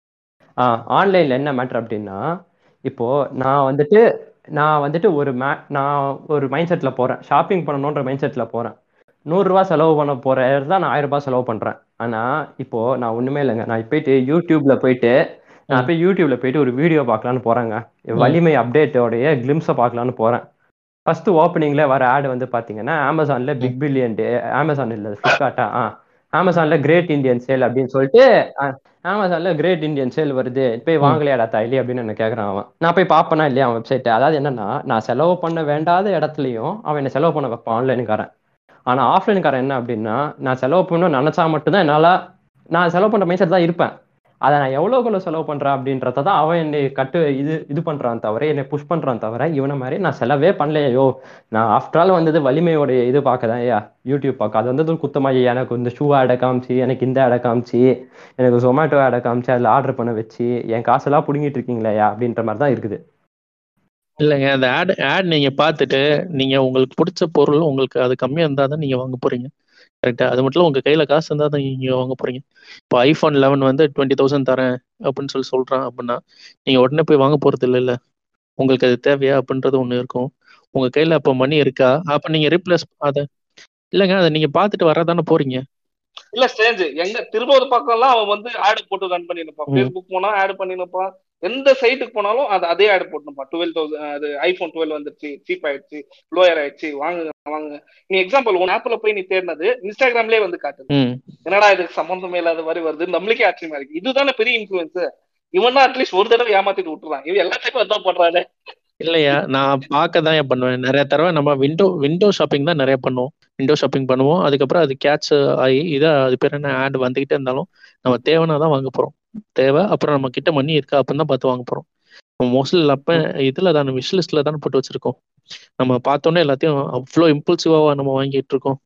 ஆ ஆன்லைன்ல என்ன மேட்டர் அப்படின்னா இப்போ நான் வந்துட்டு நான் வந்துட்டு ஒரு மே நான் ஒரு மைண்ட் செட்ல போறேன் ஷாப்பிங் பண்ணணுன்ற மைண்ட் செட்ல போறேன் நூறுரூவா செலவு பண்ண போற தான் நான் ஆயிரம் ரூபாய் செலவு பண்றேன் ஆனா இப்போ நான் ஒண்ணுமே இல்லைங்க நான் போயிட்டு யூடியூப்ல போயிட்டு நான் போய் யூடியூப்ல போயிட்டு ஒரு வீடியோ பார்க்கலான்னு போறேங்க வலிமை அப்டேட்டோடைய கிளிம்ஸை பார்க்கலான்னு போறேன் ஃபர்ஸ்ட் ஓப்பனிங்ல வர ஆட் வந்து பாத்தீங்கன்னா அமேசான்ல பிக் பில்லியன் டே அமேசான் இல்ல ஃபிளிப்கார்ட்டா ஆ அமேசான்ல கிரேட் இந்தியன் சேல் அப்படின்னு சொல்லிட்டு அமேசான்ல கிரேட் இந்தியன் சேல் வருது போய் வாங்கலையாடா தாய்லி அப்படின்னு என்ன கேக்குறான் அவன் நான் போய் பாப்பனா இல்லையா அவன் வெப்சைட் அதாவது என்னன்னா நான் செலவு பண்ண வேண்டாத இடத்துலயும் அவன் என்ன செலவு பண்ண வைப்பான் ஆன்லைனுக்காரன் ஆனா ஆஃப்லைனுக்காரன் என்ன அப்படின்னா நான் செலவு பண்ணணும் நினைச்சா மட்டும்தான் என்னால நான் செலவு பண்ற மைண்ட் தான் இருப்பேன் அதை நான் எவ்வளோக்குள்ள செலவு பண்றேன் அப்படின்றத தான் அவன் என்னை கட்டு இது இது பண்றான் தவிர என்னை புஷ் பண்றான் தவிர இவனை மாதிரி நான் செலவே பண்ணலையோ நான் ஆஃப்டர் ஆல் வந்தது வலிமையோடைய இது பார்க்க தான் ஐயா யூடியூப் பார்க்க அது வந்து குத்தமா ஐயா, எனக்கு இந்த ஷூ ஆடை காமிச்சு எனக்கு இந்த ஆடை காமிச்சு எனக்கு ஜொமேட்டோ ஆடை காமிச்சு அதில் ஆர்டர் பண்ண வச்சு என் காசெல்லாம் பிடுங்கிட்டு இருக்கீங்களேயா அப்படின்ற மாதிரி தான் இருக்குது இல்லைங்க அந்த ஆட் ஆட் நீங்க பார்த்துட்டு நீங்க உங்களுக்கு பிடிச்ச பொருள் உங்களுக்கு அது கம்மியா இருந்தா தான் நீங்க வாங்க போறீங்க கரெக்டா அது மட்டும் இல்ல உங்க கையில காசு இருந்தா தான் நீங்க வாங்க போறீங்க இப்போ ஐஃபோன் லெவன் வந்து டுவெண்ட்டி தௌசண்ட் தரேன் அப்படின்னு சொல்லி சொல்றான் அப்படின்னா நீங்க உடனே போய் வாங்க போறது இல்லைல்ல உங்களுக்கு அது தேவையா அப்படின்றது ஒண்ணு இருக்கும் உங்க கையில அப்ப மணி இருக்கா அப்ப நீங்க ரீப்ளேஸ் அத இல்லைங்க அதை நீங்க பார்த்துட்டு வரதானே போறீங்க இல்ல ஸ்டேஜ் எங்க திருப்பூர் பக்கம்லாம் அவன் வந்து ஆடு போட்டு ரன் பண்ணிருப்பான் ம். ஃபேஸ்புக் போனா ஆடு பண்ணிருப்பான் எந்த சைட்டுக்கு போனாலும் அது அதே ஆடு போட்டுப்பான் டுவெல் தௌசண்ட் அது ஐபோன் டுவெல் வந்துருச்சு சீப் ஆயிடுச்சு லோயர் ஆயிடுச்சு வாங்குங்க வாங்குங்க நீ எக்ஸாம்பிள் உன் ஆப்ல போய் நீ தேடினது இன்ஸ்டாகிராம்லயே வந்து காட்டுது ம் என்னடா இதுக்கு சம்பந்தமே இல்லாத மாதிரி வருது நம்மளுக்கே ஆச்சரியமா இருக்கு இதுதானே பெரிய இன்ஃபுளுன்ஸ் இவன் தான் அட்லீஸ்ட் ஒரு தடவை ஏமாத்திட்டு விட்டுறான் இவன் எல்லாத்தையும் அதான் பண்றானே இல்லையா நான் பார்க்க தான் ஏன் பண்ணுவேன் நிறைய தடவை நம்ம விண்டோ விண்டோ ஷாப்பிங் தான் நிறைய பண்ணுவோம் விண்டோ ஷாப்பிங் பண்ணுவோம் அதுக்கப்புறம் அது கேட்ச் ஆகி இதை அது பேர் என்ன ஆட் வந்துகிட்டே இருந்தாலும் நம்ம தேவைன்னா தான் வாங்க போறோம் தேவை அப்புறம் நம்ம கிட்ட மணி இருக்கா அப்படின்னு தான் பார்த்து வாங்க போறோம் மோஸ்ட்லி அப்ப இதுல தானே விஷ் லிஸ்ட்ல தானே போட்டு வச்சிருக்கோம் நம்ம பார்த்தோன்னே எல்லாத்தையும் அவ்வளோ இம்பல்சிவாவா நம்ம வாங்கிட்டு இருக்கோம்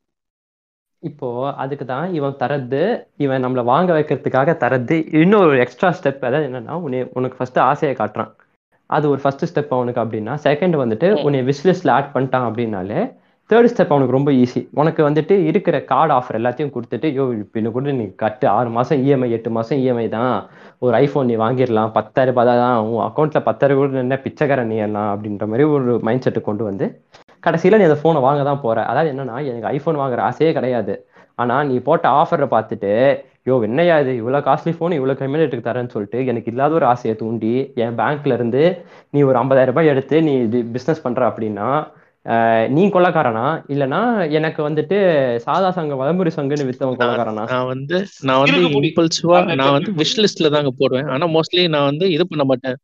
இப்போ அதுக்கு தான் இவன் தரது இவன் நம்மளை வாங்க வைக்கிறதுக்காக தரது இன்னொரு எக்ஸ்ட்ரா ஸ்டெப் அதாவது என்னன்னா உன்னை உனக்கு ஃபர்ஸ்ட் ஆசையை காட்டுறான் அது ஒரு ஃபர்ஸ்ட் ஸ்டெப் அவனுக்கு அப்படின்னா செகண்ட் வந்துட்டு உன்னை விஷ்லிஸ்ட்ல ஆட் பண்ணிட்டான் அப்படின்னாலே தேர்ட் ஸ்டெப் அவனுக்கு ரொம்ப ஈஸி உனக்கு வந்துட்டு இருக்கிற கார்டு ஆஃபர் எல்லாத்தையும் கொடுத்துட்டு யோ இப்போ இன்னும் கூட நீ கட்டு ஆறு மாசம் இஎம்ஐ எட்டு மாசம் இஎம்ஐ தான் ஒரு ஐஃபோன் நீ வாங்கிடலாம் பத்தாயிரம் ரூபாய் தான் உன் அக்கௌண்ட்ல பத்தாயிரம் கூட என்ன பிச்சைக்காரன் நீ எல்லாம் அப்படின்ற மாதிரி ஒரு மைண்ட் செட்டு கொண்டு வந்து கடைசியில நீ அந்த ஃபோனை வாங்க தான் போற அதாவது என்னன்னா எனக்கு ஐஃபோன் வாங்குற ஆசையே கிடையாது ஆனா நீ போட்ட ஆஃபரை பார்த்துட்டு யோ என்னையா இது இவ்வளோ காஸ்ட்லி ஃபோன் இவ்வளோ கம்மி ரேட்டுக்கு தரேன்னு சொல்லிட்டு எனக்கு இல்லாத ஒரு ஆசையை தூண்டி என் பேங்க்ல இருந்து நீ ஒரு ஐம்பதாயிரம் ரூபாய் எடுத்து நீ பிஸ்னஸ் பண்ற அப்படின்னா ஆஹ் நீ கொள்ளக்காரனா இல்லனா எனக்கு வந்துட்டு சாதா சங்கம் வலம்புரி சங்குன்னு வித்தவன் கொள்ளக்காரனா நான் வந்து நான் வந்து இருக்கு முடி. இம்பல்சிவா அந்த நான் வந்து இருக்கு விஷ் லிஸ்ட்ல தாங்க போடுவேன் ஆனா மோஸ்ட்லி நான் வந்து இது பண்ண மாட்டேன்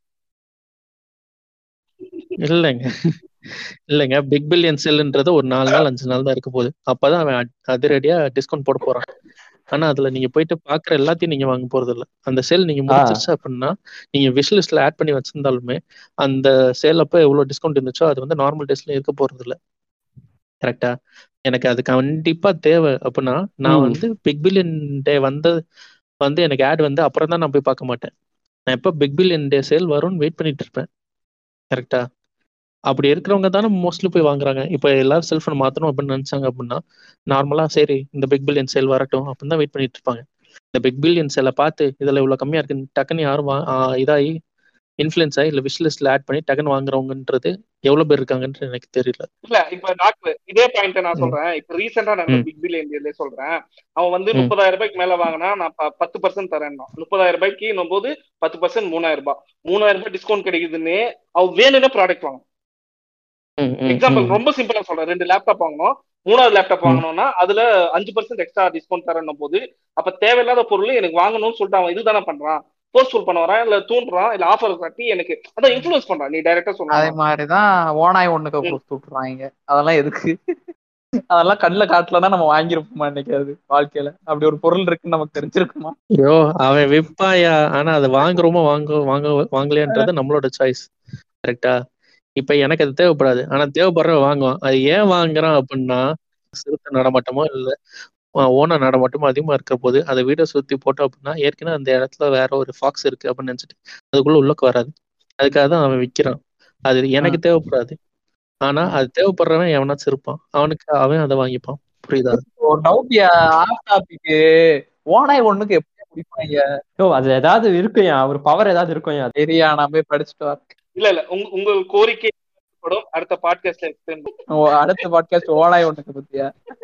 இல்லைங்க இல்லைங்க பிக் பில்லியன் செல்ன்றது ஒரு நாலு நாள் அஞ்சு நாள் தான் இருக்க போகுது அப்பதான் அவன் அட்- அதிரடியா டிஸ்கவுண்ட் போட போறான் ஆனா அதுல நீங்க போயிட்டு பாக்குற எல்லாத்தையும் நீங்க வாங்க போறது இல்ல அந்த சேல் நீங்க முடிச்சிருச்சு அப்படின்னா நீங்க விஷ் லிஸ்ட்ல ஆட் பண்ணி வச்சிருந்தாலுமே அந்த சேல் அப்ப எவ்வளவு டிஸ்கவுண்ட் இருந்துச்சோ அது வந்து நார்மல் டேஸ்ல இருக்க போறது இல்ல கரெக்டா எனக்கு அது கண்டிப்பா தேவை அப்படின்னா நான் ம். வந்து பிக் பில்லியன் டே வந்து வந்து எனக்கு ஆட் வந்து அப்புறம் தான் நான் போய் பார்க்க மாட்டேன் நான் எப்போ பிக் பில்லியன் டே சேல் வரும்னு வெயிட் பண்ணிட்டு இருப்பேன் கரெக்டா அப்படி இருக்கிறவங்க தானே மோஸ்ட்லி போய் வாங்குறாங்க இப்போ எல்லாரும் செல்ஃபோன் மாத்தணும் அப்படின்னு நினைச்சாங்க அப்படின்னா நார்மலா சரி இந்த பிக் பில்லியன் சேல் வரட்டும் அப்படின்னு தான் வெயிட் பண்ணிட்டு இருப்பாங்க இந்த பிக் பில்லியன் சேலை பார்த்து இதுல இவ்வளவு கம்மியா இருக்கு டக்குன்னு யாரும் வா- ஆ, இதாகி இன்ஃப்ளூயன்ஸ் ஆகி இல்ல விஷ் லிஸ்ட்ல ஆட் பண்ணி டக்குன்னு வாங்குறவங்கன்றது எவ்வளவு பேர் இருக்காங்கன்றது எனக்கு தெரியல இல்ல இப்ப டாக்டர் இதே பாயிண்ட் நான் ம். சொல்றேன் இப்ப ரீசெண்டா நடந்த ம். பிக் பில்லியன் டேல சொல்றேன் அவன் வந்து ம். முப்பதாயிரம் ரூபாய்க்கு மேல வாங்கினா நான் ப- பத்து பர்சன்ட் தரேன் முப்பதாயிரம் ரூபாய்க்கு போது பத்து பர்சன்ட் மூணாயிரம் ரூபாய் மூணாயிரம் ரூபாய் டிஸ்கவுண்ட் கிடைக்குதுன்னு அவன் வேணும்னே ப்ராடக்ட் வாங்கணும் ம், ம், எக்ஸாம்பிள் ம். ரொம்ப சிம்பிளா சொல்றேன் ரெண்டு லேப்டாப் வாங்கணும் மூணாவது லேப்டாப் ம். வாங்கணும்னா அதுல அஞ்சு பர்சன்ட் எக்ஸ்ட்ரா டிஸ்கவுண்ட் தரணும் போது அப்ப தேவையில்லாத பொருள் எனக்கு வாங்கணும்னு சொல்லிட்டு அவன் இதுதானே பண்றான் போர்ஸ்ஃபுல் பண்ண வரான் இல்ல தூண்டுறான் இல்ல ஆஃபர் காட்டி எனக்கு அதான் இன்ஃபுளுஸ் பண்றான் நீ டைரக்டா அதே சொல்லலாம் மாதிரிதான் ஓனாய் ஒண்ணுக்கு ம். கொடுத்து விட்டுறாங்க அதெல்லாம் எதுக்கு அதெல்லாம் கண்ணுல காட்டலன்னா நம்ம வாங்கியிருப்போமா என்னைக்காவது வாழ்க்கையில அப்படி ஒரு பொருள் இருக்குன்னு நமக்கு தெரிஞ்சிருக்குமா ஐயோ அவன் விற்பாயா ஆனா அதை வாங்குறோமோ வாங்க வாங்க வாங்கலையான்றது நம்மளோட சாய்ஸ் கரெக்டா இப்ப எனக்கு அது தேவைப்படாது ஆனா தேவைப்படுறவன் வாங்குவான் அது ஏன் வாங்குறான் அப்படின்னா சிறுத்தை நடமாட்டமோ இல்ல ஓன நடமாட்டமோ அதிகமா இருக்கிற போது அதை வீடை சுத்தி போட்டோம் அப்படின்னா ஏற்கனவே அந்த இடத்துல வேற ஒரு ஃபாக்ஸ் இருக்கு அப்படின்னு நினைச்சிட்டு அதுக்குள்ள உள்ளக்கு வராது அதுக்காக தான் அவன் விற்கிறான் அது எனக்கு தேவைப்படாது ஆனா அது தேவைப்படுறவன் எவனாச்சும் இருப்பான் அவனுக்கு அவன் அதை வாங்கிப்பான் புரியுதா ஒரு டவுட் ஆஃப் டாபிக் ஓனாய் ஒண்ணுக்கு எப்படி பிடிப்பாங்க ஓ அது ஏதாவது இருக்குயா ஒரு பவர் ஏதாவது இருக்கும்யா சரியா நான் போய் படிச்சுட்டு வரேன் இல்ல இல்ல உங்க உங்கள் கோரிக்கை படும் அடுத்த பாட்காஸ்ட்ல எக்ஸ்பிளைன் ஓ, அடுத்த பாட்காஸ்ட் ஓனாய் ஒண்ணுக்கு பத்தியா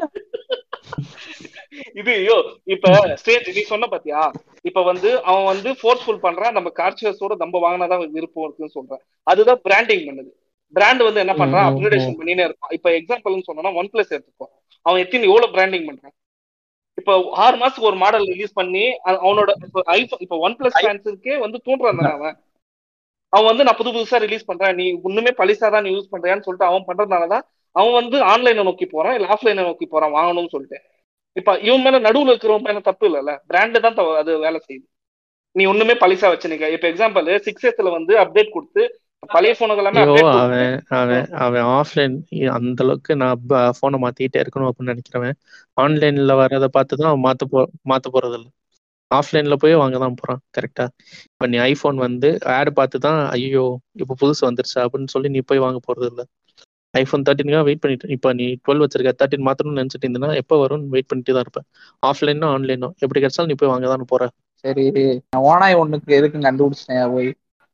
இது ஐயோ இப்ப ஸ்டேஜ் நீ சொன்ன பாத்தியா இப்ப வந்து அவன் வந்து ஃபோர்ஸ்ஃபுல் பண்றான் நம்ம கார்ச்சியஸோட நம்ம வாங்கினாதான் விருப்பம் இருக்குன்னு சொல்றேன் அதுதான் பிராண்டிங் பண்ணுது பிராண்ட் வந்து என்ன பண்றான் ம், ம், அப்கிரேடேஷன் பண்ணினே இருப்பான் இப்ப எக்ஸாம்பிள்னு சொன்னா ஒன் பிளஸ் எடுத்துக்கோ அவன் எத்தனை எவ்வளவு பிராண்டிங் பண்றான் இப்ப ஆறு மாசத்துக்கு ஒரு மாடல் ரிலீஸ் பண்ணி அ- அவனோட இப்ப ஐபோன் இப்ப ஒன் பிளஸ் ஃபேன்ஸுக்கே வந்து தூண்டுறான் தானே அவன் அவன் வந்து நான் புது புதுசா ரிலீஸ் பண்றேன் நீ இன்னுமே பழிசா தான் நீ யூஸ் பண்றியான்னு சொல்லிட்டு அவன் பண்றதுனாலதான் அவன் வந்து ஆன்லைனை நோக்கி போறான் இல்ல ஆஃப்லைனை நோக்கி போறான் வாங்கணும்னு சொல்லிட்டு இப்ப இவன் மேல நடுவுல இருக்கிறவன் மேல தப்பு இல்லைல்ல பிராண்டு தான் தவ- அது வேலை செய்யுது நீ ஒண்ணுமே பழிசா வச்சுனிக்க இப்ப எக்ஸாம்பிள் சிக்ஸ் எஸ்ல வந்து அப்டேட் கொடுத்து பழைய போனுக்கு எல்லாமே ஐயோ அப்டேட் அவன் அவன் அவன் ஆஃப்லைன் அந்த அளவுக்கு நான் போனை மாத்திக்கிட்டே இருக்கணும் அப்படின்னு நினைக்கிறவன் ஆன்லைன்ல வரதை பார்த்து தான் அவன் மாத்த போ மாத்த போறது இல்ல ஆஃப்லைன்ல போய் வாங்க தான் போறான் கரெக்டா இப்ப நீ ஐபோன் வந்து ஆட் பார்த்து தான் ஐயோ இப்ப புதுசு வந்துருச்சு அப்படின்னு சொல்லி நீ போய் வாங்க போறது இல்ல ஐபோன் தேர்ட்டினுக்காக வெயிட் பண்ணிட்டு இப்ப நீ டுவெல் வச்சிருக்க தேர்ட்டின் மாத்தணும்னு நினைச்சிட்டு இருந்தீங்கன்னா எப்போ வரும்னு வெயிட் பண்ணிட்டு தான் இருப்பேன் ஆஃப்லைனோ ஆன்லைனோ எப்படி கிடைச்சாலும் நீ போய் வாங்க தான் போற சரி நான் ஓனாய் ஒண்ணுக்கு எதுக்கு கண்டுபிடிச்சிட்டேன் போய்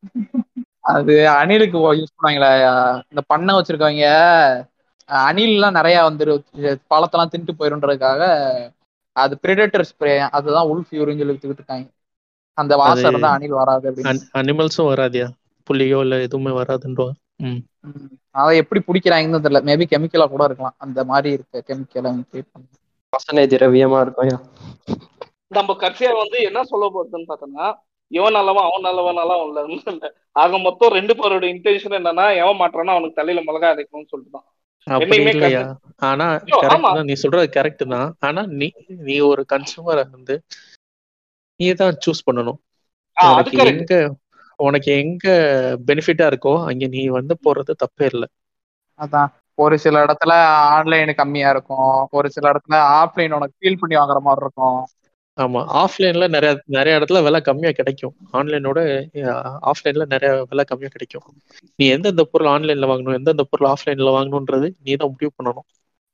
அது அணிலுக்கு யூஸ் பண்ணுவாங்களே இந்த பண்ணை வச்சிருக்கவங்க அஹ், அணில்லாம் நிறைய வந்து பழத்தெல்லாம் தின்ட்டு போயிருன்றதுக்காக அது பிரிடேட்டர் ஸ்ப்ரே அதுதான் உள் ஃபியூரின்னு சொல்லி வித்துக்கிட்டு இருக்காங்க அந்த வாசம் அது இருந்தா அணில் வராது அப்படின்னு அனிமல்ஸும் வராதியா புள்ளியோ இல்ல எதுவுமே வராதுன்றான் ம் ம். அதை எப்படி பிடிக்கிறாங்கன்னு தெரியல மேபி கெமிக்கலா கூட இருக்கலாம் அந்த மாதிரி இருக்க கெமிக்கலை கிரியேட் பண்ணி வாசனை திரவியமா இருக்கும்யா நம்ம கடைசியா வந்து என்ன சொல்ல போறதுன்னு பார்த்தோம்னா இவன் நல்லவன் அவன் நல்லவனாலாம் இல்ல ஒண்ணும் இல்ல ஆக மொத்தம் ரெண்டு பேரோட இன்டென்ஷன் என்னன்னா எவன் மாட்டானா அவனுக்கு தலையில மிளகா அரைக்கணும்னு சொல்லிட்டு தான் அப்படி என்னைக்குமே இல்லையா கருத்து ஆனா ஐயோ, கரெக்ட் ஆமா தான் நீ சொல்றது கரெக்ட் தான் ஆனா நீ நீ ஒரு கன்சூமரை வந்து நீ தான் சூஸ் பண்ணணும் ஆ, அது உனக்கு கரெக்ட் எங்க உனக்கு எங்க பெனிஃபிட்டா இருக்கோ அங்க நீ வந்து போறது தப்பே இல்லை அதான் ஒரு சில இடத்துல ஆன்லைன் கம்மியா இருக்கும் ஒரு சில இடத்துல ஆஃப்லைன் உனக்கு ஃபீல் பண்ணி வாங்குற மாதிரி இருக்கும் ஆமா ஆஃப்லைன்ல நிறைய நிறைய இடத்துல விலை கம்மியா கிடைக்கும் ஆன்லைனோட ஆஃப்லைன்ல நிறைய விலை கம்மியா கிடைக்கும் நீ எந்தெந்த பொருள் ஆன்லைன்ல வாங்கணும் எந்தெந்த பொருள் ஆஃப்லைன்ல வாங்கணும்ன்றது நீ தான் முடிவு பண்ணணும்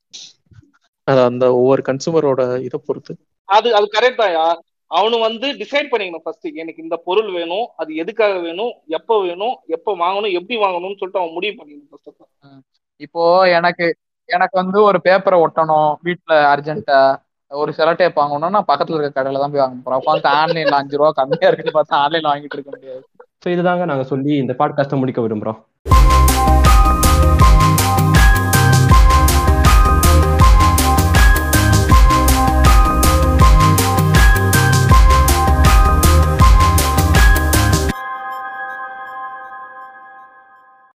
அது அந்த ஒவ்வொரு கன்சூமரோட இதை பொறுத்து அது அது கரெக்ட் தான்யா அவனு வந்து டிசைட் பண்ணிக்கணும் ஃபர்ஸ்ட் எனக்கு இந்த பொருள் வேணும் அது எதுக்காக வேணும் எப்போ வேணும் எப்போ வாங்கணும் எப்படி வாங்கணும்னு சொல்லிட்டு அவன் முடிவு பண்ணிக்கணும் ஃபர்ஸ்ட் ஆஃப் ஆல் இப்போ எனக்கு எனக்கு வந்து ஒரு பேப்பரை ஒட்டணும் வீட்டுல அர்ஜென்ட்டா ஒரு செல டேப் வாங்கணும்னா பக்கத்துல இருக்க கடையில தான் போய் வாங்க போறோம் உட்காந்து ஆன்லைன்ல அஞ்சு ரூபா கம்மியா இருக்குன்னு பார்த்தா ஆன்லைன்ல வாங்கிட்டு இருக்க முடியாது ஸோ இதுதாங்க நாங்க சொல்லி இந்த பாட்காஸ்ட்டை முடிக்க விரும்புறோம்